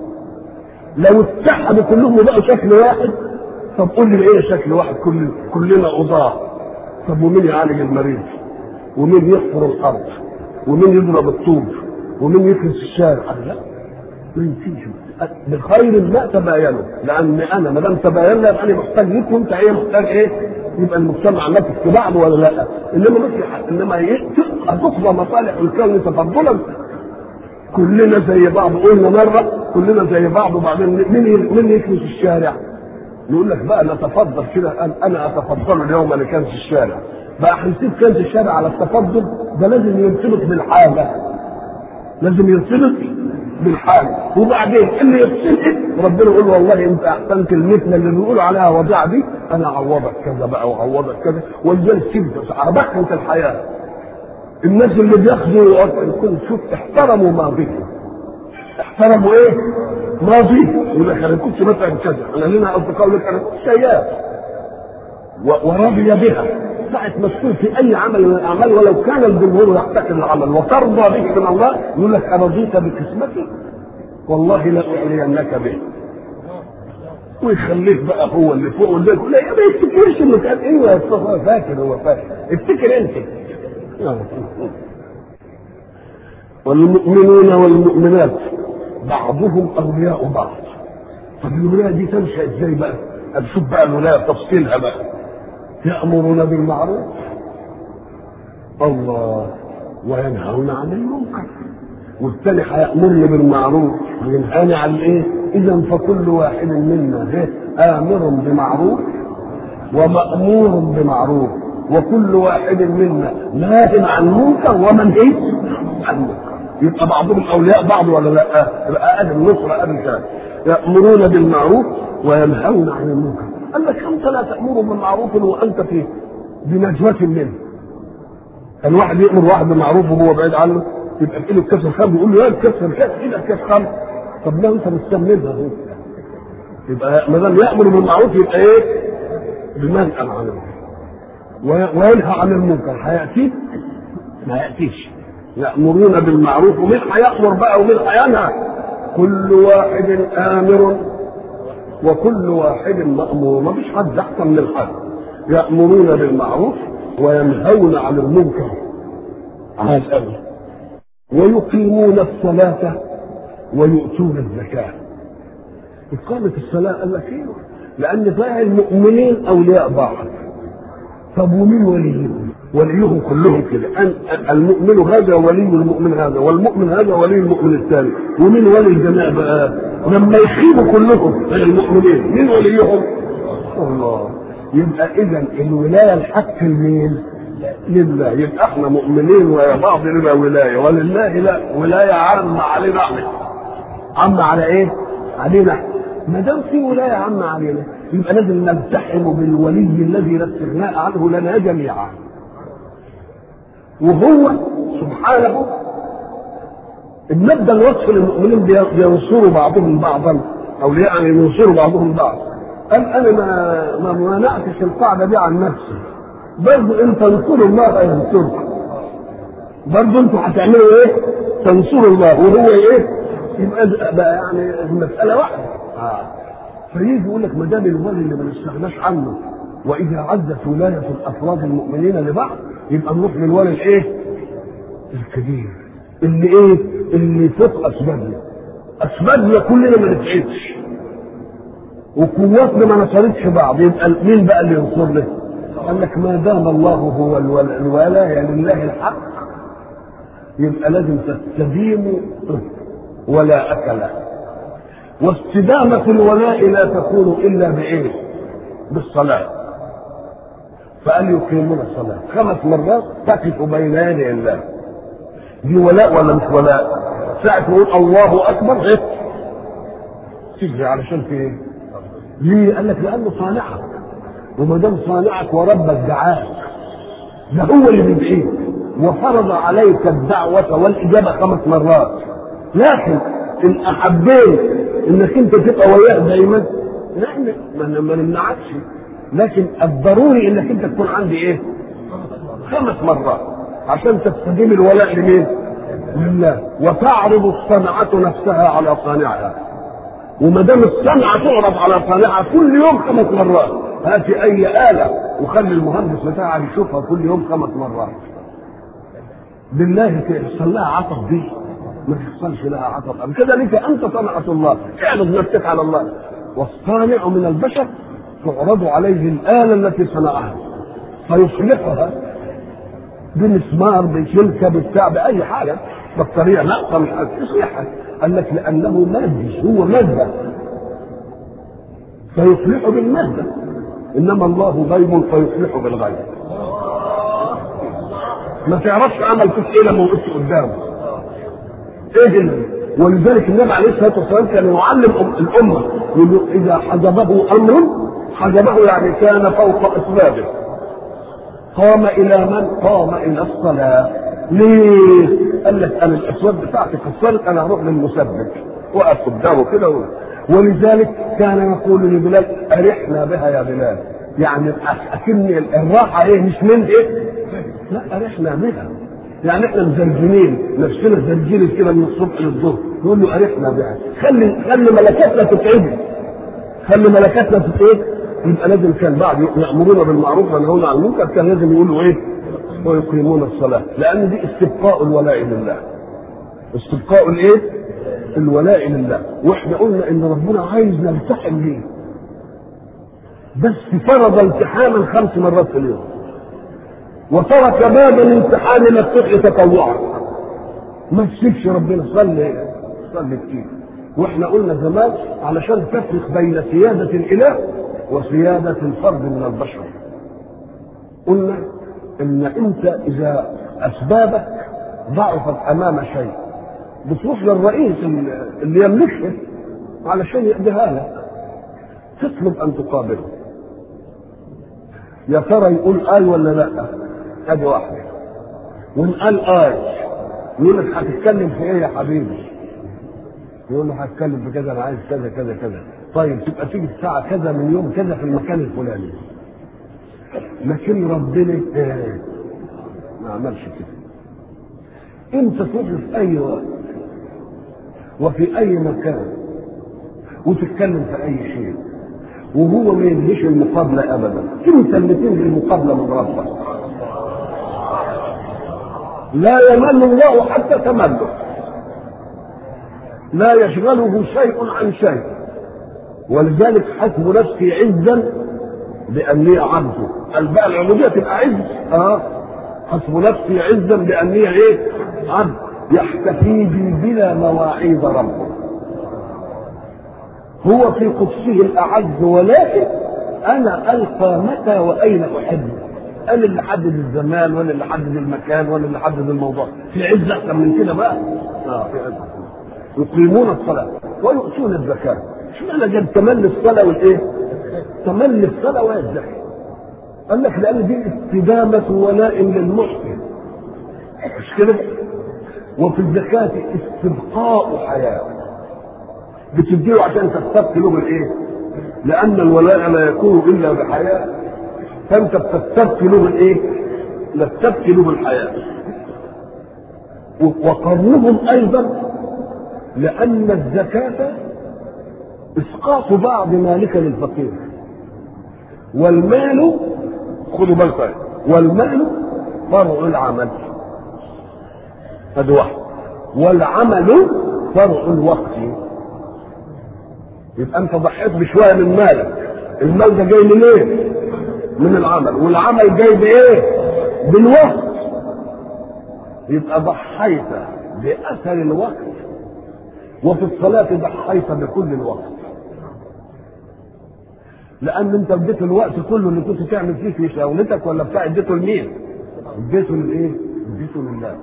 لو اتحدوا كلهم وبقوا شكل واحد طب قول لي ايه شكل واحد كل كلنا قضاه طب ومين يعالج المريض ومين يحفر الارض ومين يضرب الطوب ومين يكنس الشارع قال لا ما يمكنش بخير ما تباينوا لان انا ما دام تباينا يبقى انا محتاج ليك وانت ايه محتاج ايه؟ يبقى المجتمع ناتج في بعض ولا لا؟ انما مش انما ي- تقضى مصالح الكون تفضلا كلنا زي بعض قلنا مره كلنا زي بعض وبعدين مين ي- مين يكنس الشارع؟ يقول لك بقى نتفضل كده قال انا اتفضل اليوم لكنس الشارع بقى هنسيب كنس الشارع على التفضل ده لازم يرتبط بالحاجه لازم يرتبط بالحاجه وبعدين اللي يرتبط ربنا يقول والله انت احسنت المثل اللي بيقولوا عليها وضع دي انا اعوضك كذا بقى واعوضك كذا ولذلك تبدا عربك انت الحياه الناس اللي بياخدوا كنت شوف احترموا ماضيهم احترموا ايه؟ ماضي يقول لك انا كنت مثلا كذا انا لنا اصدقاء يقول لك انا كنت سيار و- ورضي بها ساعة ما تكون في أي عمل من الأعمال ولو كان الجمهور يحتكر العمل وترضى به من الله يقول لك أرضيت بقسمتي والله لأعلينك به ويخليك بقى هو اللي فوق واللي يقول لا يا ما يفتكرش انه كان ايوه يا أستاذ هو فاكر هو فاكر افتكر انت والمؤمنون والمؤمنات بعضهم اولياء بعض طب الولايه دي تنشا ازاي بقى؟ نشوف بقى الولايه تفصيلها بقى يامرون بالمعروف الله وينهون عن المنكر والثاني هيأمرني بالمعروف وينهاني عن ايه؟ إذا فكل واحد منا إيه؟ آمر بمعروف ومأمور بمعروف وكل واحد منا ناهي عن منكر ومنهي عن منكر يبقى بعضهم أولياء بعض ولا لا؟ يبقى أهل النصرة أهل الكلام يأمرون بالمعروف وينهون عن المنكر قال لك أنت لا تأمر بالمعروف وأنت في بنجوة منه كان واحد يأمر واحد بالمعروف وهو بعيد عنه يبقى في له كاس الخمر يقول له يا كاس الكاس كده كاس خمر طب لا انت مستمرها هو يبقى ما دام يأمر بالمعروف يبقى ايه؟ بمنع عن المنكر وينهى عن المنكر هيأتي؟ ما يأتيش يأمرون بالمعروف ومين هيأمر بقى ومين هينهى؟ كل واحد آمر وكل واحد مأمور ما فيش حد أحسن من الحد يأمرون بالمعروف وينهون عن المنكر على الأمر ويقيمون الصلاة ويؤتون الزكاة إقامة الصلاة قال لك إيه؟ لأن فيها المؤمنين أولياء بعض طب ومين وليهم؟ وليهم كلهم كده المؤمن هذا ولي المؤمن هذا والمؤمن هذا ولي المؤمن الثاني ومين ولي الجميع بقى؟ لما يخيبوا كلهم المؤمنين مين وليهم؟ الله يبقى إذا الولاية الحق لمين؟ لله يبقى احنا مؤمنين ويا بعض لنا ولايه ولله لا ولايه عامه علينا احنا عامه على ايه؟ علينا ما دام في ولايه عامه علينا يبقى لازم نلتحم بالولي الذي لا استغناء عنه لنا جميعا وهو سبحانه المبدا الوصف للمؤمنين بينصروا بعضهم بعضا او يعني ينصروا بعضهم بعض قال انا ما ما منعتش القاعده دي عن نفسي برضه ان تنصروا الله ينصركم برضه انتوا هتعملوا ايه؟ تنصروا الله وهو ايه؟ يبقى بقى يعني المساله واحده آه. فيجي يقول لك ما دام الولي اللي ما نستغناش عنه واذا عزت ولايه الافراد المؤمنين لبعض يبقى نروح للولي الايه؟ الكبير اللي ايه؟ اللي فوق اسبابنا اسبابنا كلنا ما نتعبش وقواتنا ما نصرتش بعض يبقى مين بقى اللي ينصرنا؟ قال لك ما دام الله هو الولاية لله الحق يبقى لازم تستديم ولاءك له واستدامة الولاء لا تكون إلا بإيه؟ بالصلاة فقال يقيمون الصلاة خمس مرات تقف بين يدي الله دي ولاء ولا مش ولاء؟ ساعة تقول الله أكبر إيه؟ تجري علشان في إيه؟ ليه؟ قال لك لأنه صانعك وما دام صانعك وربك دعاك ده هو اللي بيدعيك وفرض عليك الدعوة والإجابة خمس مرات لكن إن أحبيت إنك أنت تبقى وياه دايما نحن ما نمنعكش لكن الضروري إنك أنت تكون عندي إيه؟ خمس مرات عشان تستديم الولاء لمين؟ لله وتعرض الصنعة نفسها على صانعها وما دام الصنعة تعرض على صانعها كل يوم خمس مرات هات اي آلة وخلي المهندس بتاعها يشوفها كل يوم خمس مرات بالله يحصل لها عطف دي ما تحصلش لها عطف أبدا كذلك انت صنعة الله اعرض نفسك على الله والصانع من البشر تعرض عليه الآلة التي صنعها فيصلحها بمسمار بشلكة بتاع بأي حاجة بطارية ناقصة مش عارف يصلحها قال لك لأنه مادي هو مادة فيصلح بالمادة انما الله غيب فيصلح بالغيب ما تعرفش عمل فيك ايه لما وقفت قدامه ايه اللي ولذلك النبي عليه الصلاه والسلام كان يعلم الامه يقول اذا حجبه امر حجبه يعني كان فوق اسبابه قام الى من؟ قام الى الصلاه ليه؟ قال لك انا الاسباب بتاعتي قصرت انا هروح للمسبب وقف قدامه كده ولذلك كان يقول لبلال ارحنا بها يا بلال يعني اكن الراحه ايه مش من ايه لا ارحنا بها يعني احنا مزلزلين نفسنا زلزلت كده من الصبح للظهر نقول له ارحنا بها خلي خلي ملكاتنا تتعبي خلي ملكاتنا تتعب يبقى لازم كان بعد يامرون بالمعروف وينهون عن المنكر كان لازم يقولوا ايه ويقيمون الصلاه لان دي استبقاء الولاء لله استبقاء الايه الولاء لله واحنا قلنا ان ربنا عايز نلتحم ليه بس فرض التحاما خمس مرات في اليوم وترك باب الامتحان للطفل تطوعا ما تسيبش ربنا صلي صلي كتير واحنا قلنا زمان علشان تفرق بين سيادة الإله وسيادة الفرد من البشر قلنا ان انت اذا اسبابك ضعفت امام شيء بتروح للرئيس اللي يملكها علشان يقضيها لك تطلب ان تقابله يا ترى يقول اي ولا لا ادي واحده وان قال اي يقول لك هتتكلم في ايه يا حبيبي يقول له هتكلم في كذا انا عايز كذا كذا كذا طيب تبقى تيجي الساعه كذا من يوم كذا في المكان الفلاني لكن ربنا إيه؟ ما عملش كده انت تروح في اي وقت وفي اي مكان وتتكلم في اي شيء وهو ما يديش المقابلة أبدا انت اللي تنهي المقابلة من ربك لا يمل الله حتى تمله لا يشغله شيء عن شيء ولذلك حسب نفسي عزا بأني عبده قال بقى العبودية تبقى عز اه حسب نفسي عزا بأني ايه عبد يحتفي بي بلا مواعيد ربه هو في قدسه الأعز ولكن أنا ألقى متى وأين أحب أنا اللي حدد الزمان وأنا اللي حدد المكان وأنا اللي حدد الموضوع في عز أحسن من كده بقى آه في عز يقيمون الصلاة ويؤتون الزكاة اشمعنى جاب تملي الصلاة والإيه؟ تملي الصلاة والزكاة قال لك لأن دي استدامة ولاء للمحسن مش كده؟ وفي الزكاة استبقاء حياة بتديله عشان تستبقي له بالايه؟ لأن الولاء لا يكون إلا بحياة فأنت بتستبقي له بالايه؟ لا تستبقي له بالحياة وقرنهم أيضا لأن الزكاة إسقاط بعض مالك للفقير والمال خذوا بالكم والمال فرع العمل هذا واحد والعمل فرع الوقت يبقى انت ضحيت بشويه من مالك المال ده جاي من ايه من العمل والعمل جاي بايه بالوقت يبقى ضحيت باثر الوقت وفي الصلاة ضحيت بكل الوقت لأن أنت اديت الوقت كله اللي كنت تعمل فيه في شغلتك ولا بتاع اديته لمين؟ اديته لإيه؟ اديته لله.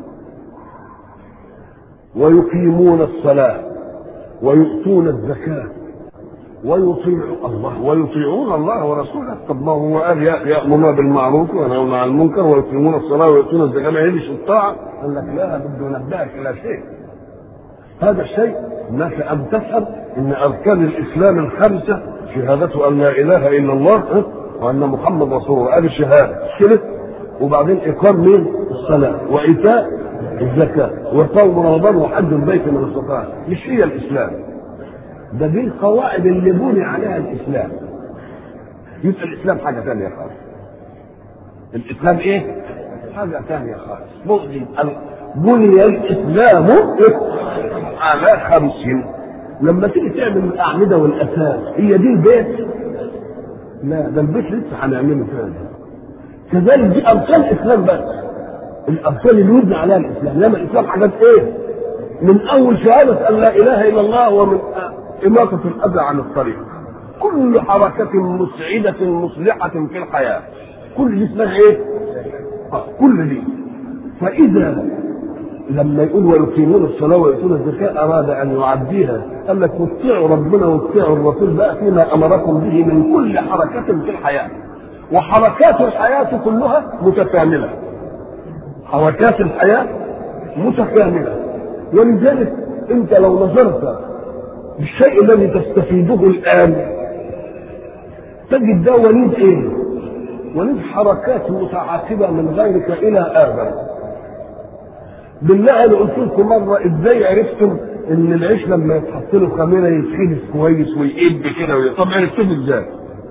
ويقيمون الصلاة ويؤتون الزكاة ويطيعون الله ويطيعون الله ورسوله طب ما هو قال يأمرون بالمعروف وينهون عن المنكر ويقيمون الصلاة ويؤتون الزكاة ما يجيش الطاعة قال لك لا بده ينبهك إلى شيء هذا الشيء انك ان تفهم ان اركان الاسلام الخمسه شهادة ان لا اله الا الله وان محمد رسول الله هذه الشهاده كده وبعدين اقام مين؟ الصلاه وايتاء الزكاه وصوم رمضان وحج البيت من استطاع مش هي الاسلام ده دي القواعد اللي بني عليها الاسلام يبقى الاسلام حاجه ثانيه خالص الاسلام ايه؟ حاجه ثانيه خالص بني الاسلام على خمس لما تيجي تعمل الاعمده والاساس هي دي البيت لا ده البيت لسه هنعمله ثاني كذلك دي اركان الاسلام بس الاركان اللي يبنى عليها الاسلام لما الاسلام حاجات ايه من اول شهاده ان لا اله الا الله ومن اماطه الاذى عن الطريق كل حركه مسعده مصلحه في الحياه كل دي اسمها ايه آه كل دي فاذا لما يقول ويقيمون الصلاة ويؤتون الزكاة أراد أن يعديها قال لك واتقوا ربنا واتقوا الرسول بقى فيما أمركم به من كل حركة في الحياة وحركات الحياة كلها متكاملة حركات الحياة متكاملة ولذلك أنت لو نظرت بالشيء الذي تستفيده الآن تجد ده وليد إيه؟ وليد حركات متعاقبة من غيرك إلى آدم بالله انا قلت لكم مره ازاي عرفتم ان العيش لما يتحط له خميره يتخبز كويس ويقب كده وي... طب عرفتم ازاي؟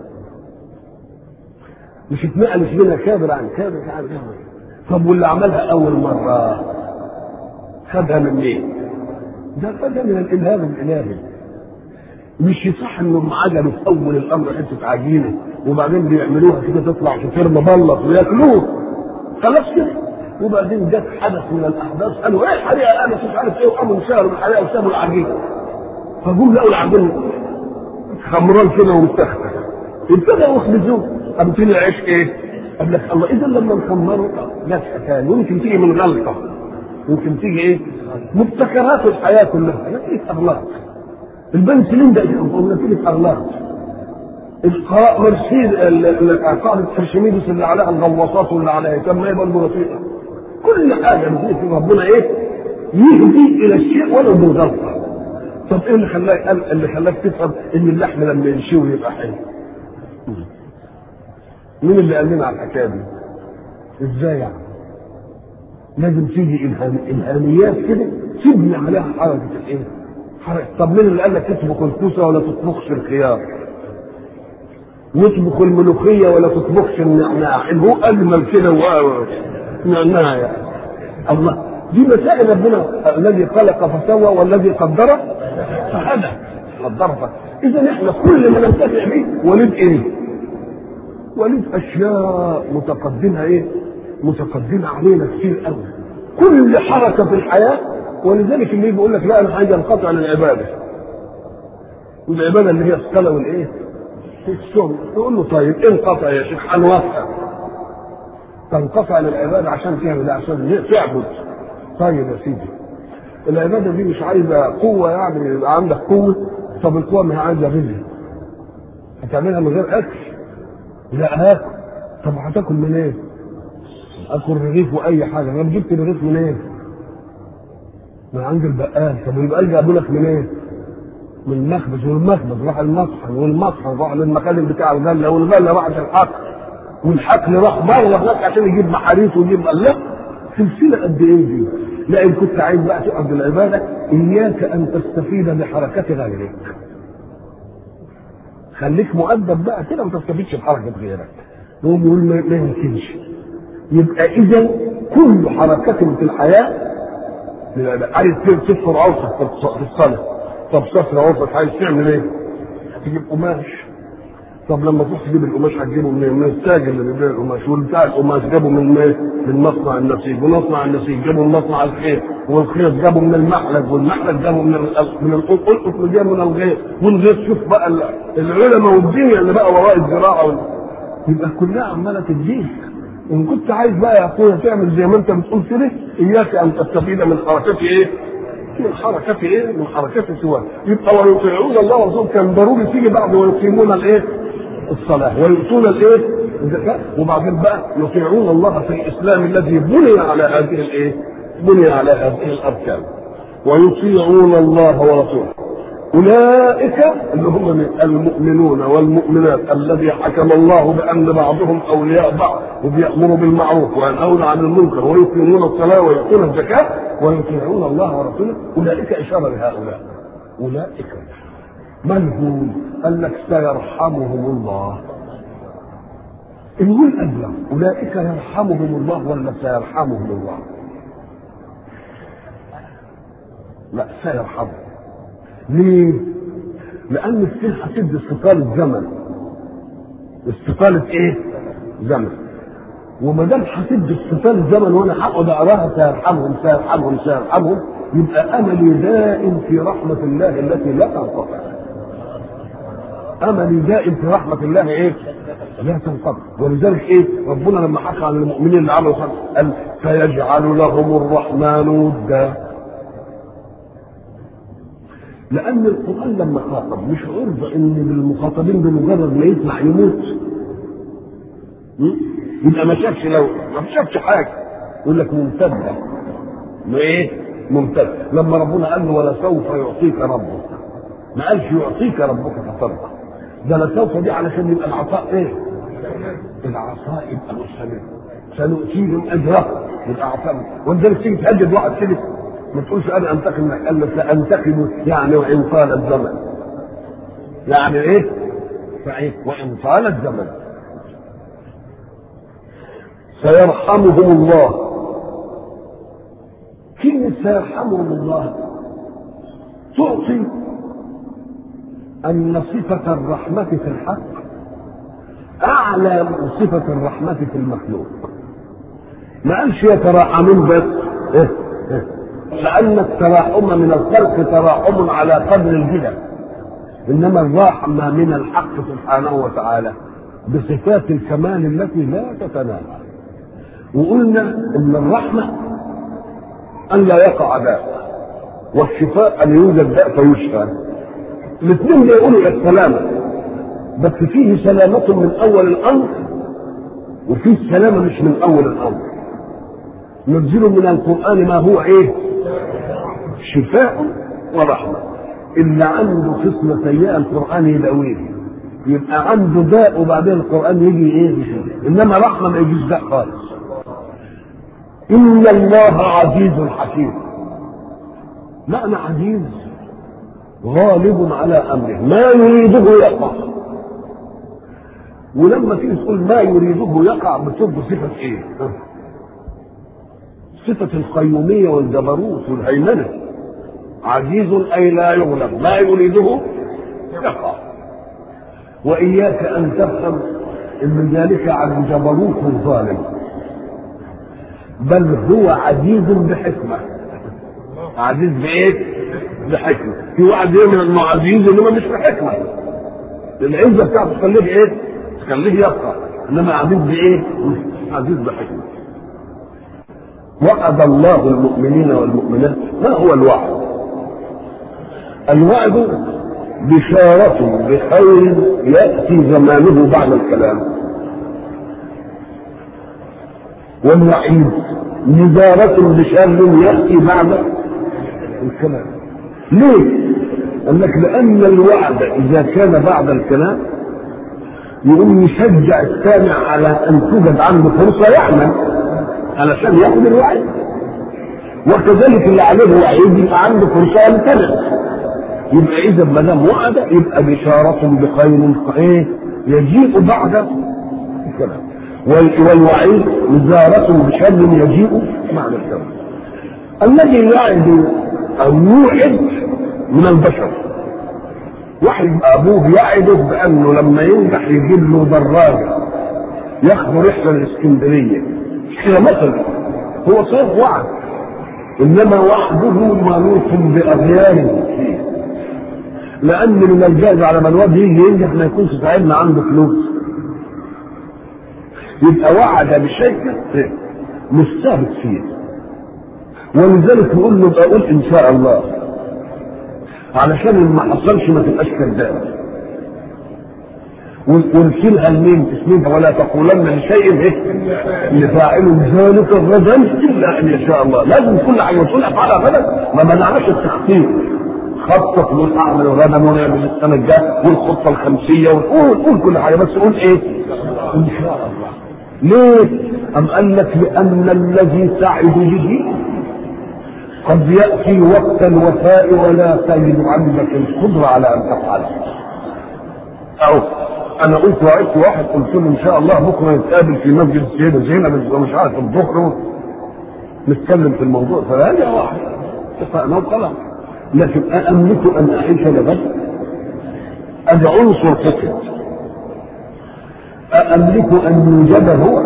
مش اتنقل مش منها كابر عن كابر عن كابر طب واللي عملها اول مره خدها من مين؟ ده خدها من الالهام الالهي مش يصح انهم عجلوا في اول الامر حته عجينه وبعدين بيعملوها كده تطلع فطير مبلط وياكلوه خلاص كده وبعدين جت حدث من الاحداث قالوا ايه الحريقه انا مش عارف ايه وقاموا انشهروا بالحريقه وسابوا العجين فجم لقوا العجين خمران كده ومستخدم ابتدوا يخبزوه قام طلع عيش ايه؟ قال لك الله اذا لما نخمره جت حكايه يمكن تيجي من غلطه يمكن تيجي ايه؟ مبتكرات الحياه كلها نتيجه اغلاط البنسلين ده نتيجه اغلاط القراء مرسيل قاعدة ارشميدس اللي عليها الغواصات واللي عليها كم ما يبقى رفيقة كل حاجة بتيجي ربنا ايه؟ يهدي إلى الشيء ولو بالغلطة طب ايه اللي خلاك قال اللي خلاك تفهم ان اللحم لما ينشوي يبقى حلو؟ مين اللي قال لنا على الحكايه دي؟ ازاي يعني؟ لازم تيجي إلهام الهاميات كده تبني عليها حركه الايه؟ حركه طب مين اللي قال لك تطبخ الكوسه ولا تطبخش الخيار؟ واطبخ الملوخيه ولا تطبخش النعناع هو اجمل كده نعناع يعني الله دي مسائل ربنا الذي خلق فسوى والذي قدر فهدى قدر اذا احنا كل ما ننتفع به ولد ايه؟ ولد اشياء متقدمه ايه؟ متقدمه علينا كتير قوي كل حركه في الحياه ولذلك اللي يجي يقول لك لا انا عايز انقطع عن العباده والعباده اللي هي الصلاه والايه؟ الصوم تقول له طيب انقطع يا شيخ هنوفق تنقطع للعباده عشان تعمل عشان تعبد طيب يا سيدي العباده دي مش عايزه قوه يعني يبقى عندك قوه طب القوه ما هي عايزه غذاء هتعملها من غير اكل لا هاكل طب هتاكل من ايه؟ اكل رغيف واي حاجه انا جبت الرغيف من ايه؟ من عند البقال طب البقال جابوا لك من ايه؟ من المخبز والمخبز راح المطحن والمطحن راح للمكان بتاع الغله والغله راحت الحقل والحقل راح بره هناك عشان يجيب محاريس ويجيب لا سلسله قد ايه دي؟ لا ان كنت عايز بقى تقعد العباده اياك ان تستفيد بحركات غيرك. خليك مؤدب بقى كده ما تستفيدش بحركه غيرك. يقوم يقول ما يمكنش. يبقى اذا كل حركة في الحياه عايز تصفر عوصك في الصلاه. طب صفر عوصك عايز تعمل ايه؟ تجيب قماش طب لما تروح تجيب القماش هتجيبه منين؟ من التاجر اللي بيبيع القماش والبتاع القماش جابه من ايه؟ من مصنع النسيج ومصنع النسيج جابه من مصنع الخيط والخيط جابه من المحلب والمحلب جابه من ال من القلقط اللي جاي من الغيط والغيط شوف بقى العلماء والدنيا اللي بقى وراء الزراعه وال... يبقى كلها عماله تديك ان كنت عايز بقى يا اخويا تعمل زي ما انت بتقول كده اياك ان تستفيد من حركات ايه؟ من حركات ايه؟ من حركات سواه يبقى ويطيعون الله ورسوله كان ضروري تيجي بعد ويقيمون الايه؟ الصلاة ويؤتون الايه؟ الزكاة وبعدين بقى يطيعون الله في الإسلام الذي بني على هذه الايه؟ بني على هذه الأركان ويطيعون الله ورسوله أولئك اللي هم المؤمنون والمؤمنات الذي حكم الله بأن بعضهم أولياء بعض وبيأمروا بالمعروف وينهون عن المنكر ويقيمون الصلاة ويؤتون الزكاة ويطيعون الله ورسوله أولئك إشارة لهؤلاء أولئك من هم؟ قال لك سيرحمهم الله نقول أبلغ أولئك يرحمهم الله ولا سيرحمهم الله؟ لا سيرحمهم ليه؟ لأن السيف هتدي استطالة زمن استطالة إيه؟ زمن وما دام هتدي استطالة زمن وأنا هقعد أقراها سيرحمهم سيرحمهم سيرحمهم يبقى أملي دائم في رحمة الله التي لا تنقطع املي دائم في رحمه الله ايه؟ لا تنقطع ولذلك ايه؟ ربنا لما حكى عن المؤمنين اللي عملوا خير قال فيجعل لهم الرحمن ودا لان القران لما خاطب مش عرض ان المخاطبين بمجرد ما يسمع يموت يبقى ما شافش لو ما شافش حاجه يقول لك ممتده ما ايه؟ ممتد لما ربنا قال له ولسوف يعطيك ربك ما قالش يعطيك ربك فترضى ده لسوف دي علشان يبقى العطاء ايه؟ العطاء يبقى مستمر سنؤتيهم اجرهم يبقى عطاء ولذلك تيجي تهدد واحد كده ما تقولش انا انتقم منك قال لك سانتقم يعني وان طال الزمن يعني ايه؟ فايه؟ وان طال الزمن سيرحمهم الله كلمة سيرحمهم الله تعطي أن صفة الرحمة في الحق أعلى من صفة الرحمة في المخلوق ما قالش يتراحمون بس إيه؟ إيه؟ لأن التراحم من الخلق تراحم على قدر الجدل إنما الرحمة من الحق سبحانه وتعالى بصفات الكمال التي لا تتناهى وقلنا ان الرحمه ان لا يقع داء والشفاء ان يوجد داء فيشفى الاثنين بيقولوا السلامه بس فيه سلامه من اول الامر وفيه سلامه مش من اول الامر ننزل من القران ما هو ايه شفاء ورحمه اللي عنده خصله سيئه القران يداويه يبقى عنده داء وبعدين القران يجي ايه انما رحمه ما يجيش داء خالص إن الله عزيز حكيم معنى عزيز غالب على أمره ما يريده يقع ولما تيجي تقول ما يريده يقع بتبقى صفة إيه؟ صفة القيومية والجبروت والهيمنة عزيز أي لا يغلب ما يريده يقع وإياك أن تفهم أن ذلك عن جبروت الظالم بل هو عزيز بحكمة عزيز بإيه؟ بحكمة في واحد يؤمن انه عزيز انما مش بحكمة العزة بتاعته تخليه ايه؟ تخليه يبقى انما عزيز بايه؟ عزيز بحكمة وعد الله المؤمنين والمؤمنات ما هو الوعد؟ الوعد بشارة بخير يأتي زمانه بعد الكلام والوعيد نزارة بشر يأتي بعد الكلام ليه؟ قال لك لأن الوعد إذا كان بعد الكلام يقوم يشجع السامع على أن توجد عنده فرصة يعمل علشان ياخد الوعي وكذلك اللي عليه وعيد يبقى عنده فرصة يمتنع يبقى إذا ما دام وعد يبقى بشارة بخير إيه يجيء بعد الكلام والوعيد وزارة بشر يجيء معنى الكلام الذي يعد أو يوعد من البشر واحد ابوه يعده بانه لما ينجح يجيب له دراجه ياخذ رحله الاسكندريه كده مثلا هو صحيح وعد انما وعده منوط باغيار لان من الجائز على ما الواد يجي ينجح ما يكونش صاحبنا عنده فلوس يبقى وعد بشيء مش ثابت فيه ولذلك نقول له بقول ان شاء الله علشان ما حصلش ما تبقاش كذاب ونشيلها لمين اسمها ولا تقولن لشيء ايه لفاعل ذلك غدا الا ان يشاء الله لازم كل حاجه تقول افعلها غدا ما منعناش التخطيط خطط نقول اعمل غدا ونعمل السنه الجايه والخطه الخمسيه ونقول قول كل حاجه بس قول ايه ان شاء الله ليه؟ أم قال لك لأن الذي تعد به قد يأتي وقت الوفاء ولا تجد عندك القدرة على أن تفعله. أو أنا قلت وعدت واحد قلت له إن شاء الله بكرة نتقابل في مسجد السيدة زينب مش عارف الظهر نتكلم في الموضوع فهذا واحد اتفقنا وخلاص لكن أأملك أن أعيش لغد؟ أدي عنصر فقد أأملك أن يوجد هو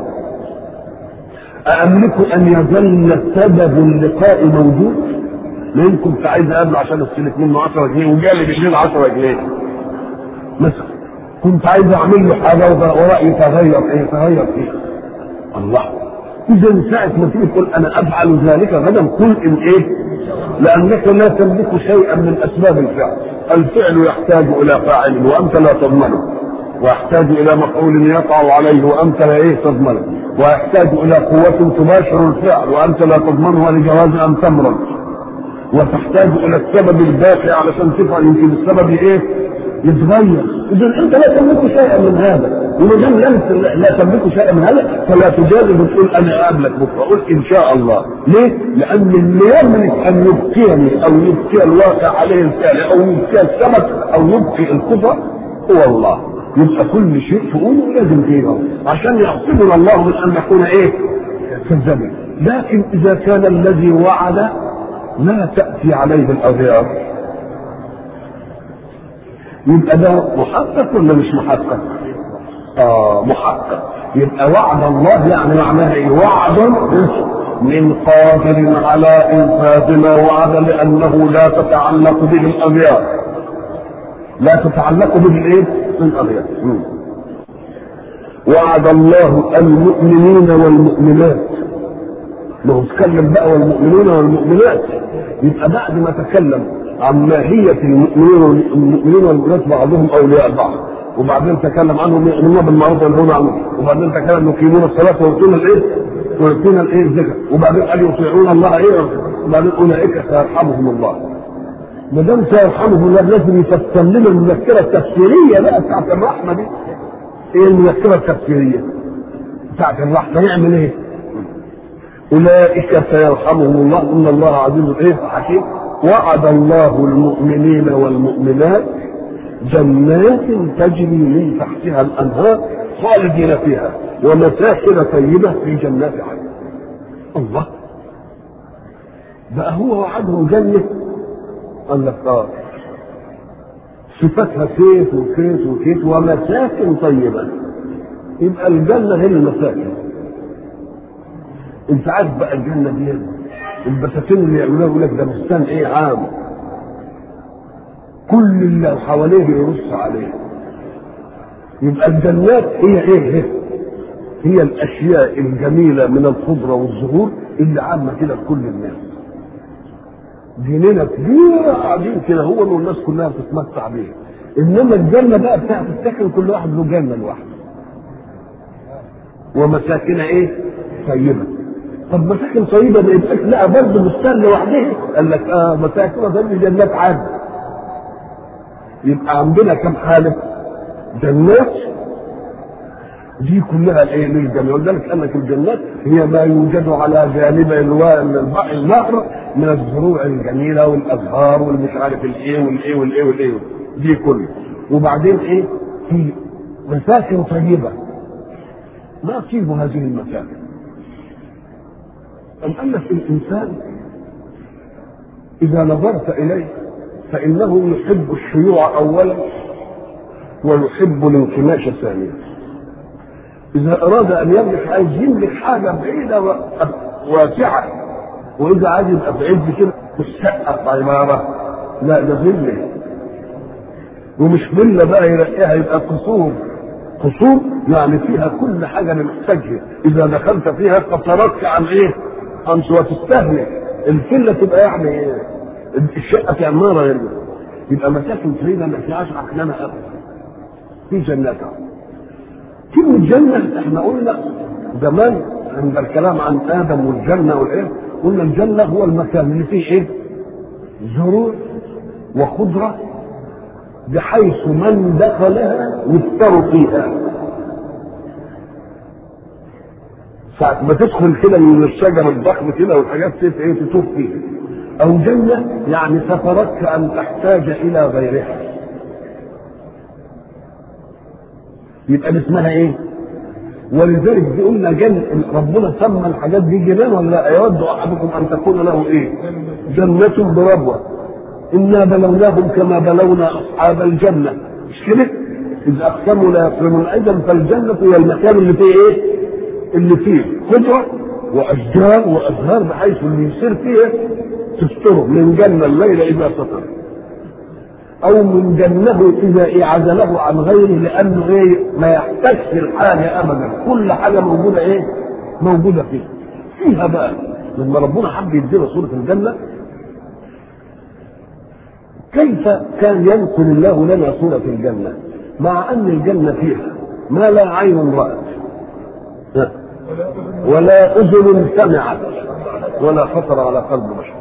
أأملك أن يظل سبب اللقاء موجود لا يمكن كنت عايز أقابله عشان استلف منه 10 جنيه وجالي بالليل 10 جنيه مثلا كنت عايز أعمل له حاجة ورأيي تغير إيه تغير إيه الله إذا ساعة ما تيجي تقول أنا أفعل ذلك غدا قل إن إيه لأنك لا تملك شيئا من أسباب الفعل الفعل يحتاج إلى فاعل وأنت لا تضمنه ويحتاج الى مفعول يقع عليه وانت لا ايه تضمنه ويحتاج الى قوة تباشر الفعل وانت لا تضمنها لجواز ان تمرض وتحتاج الى السبب الباقي علشان تفعل يمكن السبب ايه يتغير اذا انت لا تملك شيئا من هذا وما دام لا تملك شيئا من هذا فلا تجادل وتقول انا اقابلك بكره قول ان شاء الله ليه؟ لان اللي يملك ان يبقيني او يبقي الواقع عليه الفعل او يبقي السبب او يبقي القدره هو الله يبقى كل شيء تقوله لازم تقوله عشان يعصمنا الله من ان نكون ايه كذابين لكن اذا كان الذي وعد لا تاتي عليه الاغيار يبقى ده محقق ولا مش محقق اه محقق يبقى وعد الله يعني معناها ايه وعد من قادر على انفاذ ما وعد لانه لا تتعلق به الاغيار لا تتعلق به الايه الاغيار وعد الله المؤمنين والمؤمنات ما هو اتكلم بقى والمؤمنون والمؤمنات يبقى بعد ما تكلم عن ماهية المؤمنين والمؤمنين والمؤمنات بعضهم أولياء بعض وبعدين تكلم عنهم يؤمنون بالمعروف وينهون عنه وبعدين تكلم يقيمون الصلاة ويؤتون الإيه؟ ويؤتون الإيه الزكاة وبعدين قال يطيعون الله إيه؟ وبعدين أولئك سيرحمهم الله ما دام سيرحمهم الله لازم يفسر لنا المذكرة التفسيرية بقى بتاعت الرحمة دي ايه المذكرة التفسيرية بتاعت الرحمة يعمل ايه؟ أولئك سيرحمهم الله إن الله عزيز إيه حكيم وعد الله المؤمنين والمؤمنات جنات تجري من تحتها الأنهار خالدين فيها ومساكن طيبة في جنات عدن الله بقى هو وعدهم جنة قال لك اه صفتها كيف وكيف وكيف ومساكن طيبة يبقى الجنة هي المساكن انت عارف بقى الجنة دي البساتين اللي يعملوها يقول لك ده بستان ايه عام كل اللي حواليه يرص عليه يبقى الجنات هي ايه هي هي الاشياء الجميلة من الخضرة والزهور اللي عامة كده لكل الناس جنينة كبيرة قاعدين كده هو والناس كلها بتتمتع بيها انما الجنة بقى بتاعت السكن كل واحد له جنة لوحده ومساكن ايه طيبة طب مساكن طيبة ما يبقاش لا برضه بستان لوحدها قال لك اه مساكن طيبة جنات عادي يبقى عندنا كم حالة جنات دي كلها الايه للجنة ولذلك قال لك الجنات هي ما يوجد على جانب النهر من الزروع الجميلة والازهار والمش عارف الايه والايه والايه والايه دي كله وبعدين ايه في مساكن طيبة ما تصيب هذه المساكن أم أن في الإنسان إذا نظرت إليه فإنه يحب الشيوع أولا ويحب الانكماش ثانيا إذا أراد أن يملك عايز يملك حاجة بعيدة واسعة وإذا عايز يبقى بعيد كده تسقف عمارة لا ده فيلا ومش فيلا بقى يلاقيها يبقى قصور قصور يعني فيها كل حاجة أنا محتاجها إذا دخلت فيها قصرتك عن إيه؟ عن وتستهلك الفيلا تبقى يعني الشقة في عمارة يعني يبقى مساكن فريدة ما فيهاش عقلنا أبدا في جنات كلمة جنة احنا قلنا زمان عند الكلام عن آدم والجنة والإيه قلنا الجنة هو المكان اللي فيه إيه؟ زروع وخضرة بحيث من دخلها يفطر فيها ساعة ما تدخل كده من الشجر الضخم كده والحاجات دي ايه تطوف فيها أو جنة يعني سفرتك أن تحتاج إلى غيرها يبقى اسمها إيه؟ ولذلك دي قلنا جن ربنا سمى الحاجات دي جنان ولا لا يود أحدكم أن تكون له إيه؟ جنة بربوة إنا بلوناهم كما بلونا أصحاب الجنة مش كده؟ إذ أقسموا لا يقسمون أيضا فالجنة هي المكان اللي فيه إيه؟ اللي فيه خضرة وأشجار وأزهار بحيث اللي يصير فيها تستره من جنة الليل إذا سطر أو من جنه إذا عزله عن غيره لأنه إيه ما يحتاجش الحاجة أبدا كل حاجة موجودة إيه موجودة فيه فيها بقى لما ربنا حب يدينا صورة الجنة كيف كان ينقل الله لنا صورة الجنة مع أن الجنة فيها ما لا عين رأت ولا أذن سمعت ولا خطر على قلب بشر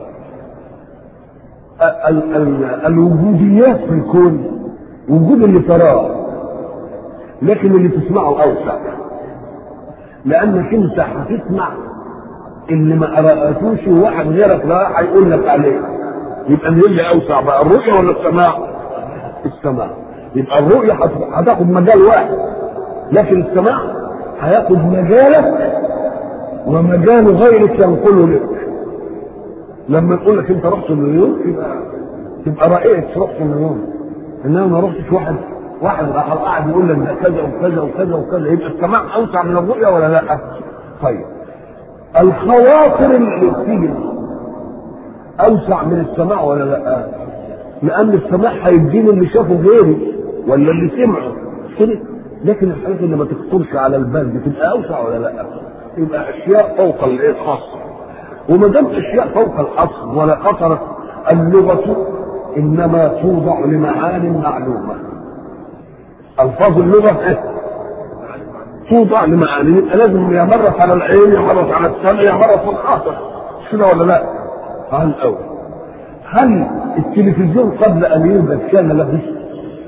ال- ال- الوجوديات في الكون وجود اللي تراه لكن اللي تسمعه اوسع لانك انت هتسمع اللي ما قراتوش وواحد غيرك لا هيقول لك عليه يبقى مين اللي اوسع بقى الرؤيه ولا السماع؟ السماع يبقى الرؤيه هت- هتاخد مجال واحد لكن السماع هياخد مجالك ومجال غيرك ينقله لك لما نقول لك انت رحت نيويورك يبقى تبقى رأيت رحت نيويورك انما ما رحتش واحد واحد راح قاعد يقول لك ده كذا وكذا وكذا وكذا يبقى السماع اوسع من الرؤيه ولا لا؟ طيب الخواطر اللي بتيجي اوسع من السماع ولا لا؟ لان السماع هيديني اللي شافه غيري ولا اللي سمعه كده لكن الحاجات اللي ما تخطرش على البال بتبقى اوسع ولا لا؟ يبقى اشياء فوق الايه الخاصه وما دام اشياء فوق الاصل ولا خطرت اللغه انما توضع لمعان معلومه الفاظ اللغه إيه؟ توضع لمعاني يبقى لازم يا مرت على العين يا مرت على السمع يا مرت في الخاطر مش كده ولا لا؟ هل الاول هل التلفزيون قبل ان يوجد كان له اسم؟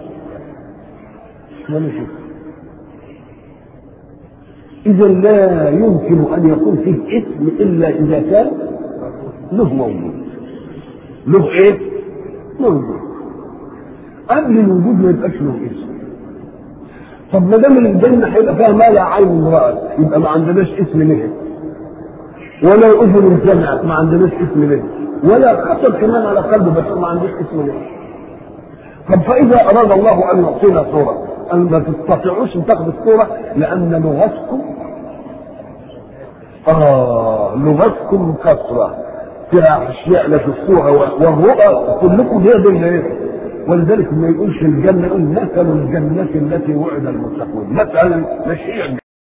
ولا شيء اذا لا يمكن ان يكون فيه اسم الا اذا كان له موجود له ايه؟ موجود قبل الوجود ما يبقاش له اسم طب ما دام الجنه هيبقى فيها ما لا عين رأت يبقى ما عندناش اسم له ولا اذن سمعت ما عندناش اسم له ولا خطر كمان على قلب بشر ما عندوش اسم له طب فاذا اراد الله ان يعطينا صوره ان ما تستطيعوش ان تاخذوا الصوره لان لغتكم اه لغتكم كثره فيها اشياء لا تذكرها والرؤى كلكم هي دي ايه ولذلك ما يقولش الجنه يقول مثل الجنه التي وعد المتقون مثل مشيئا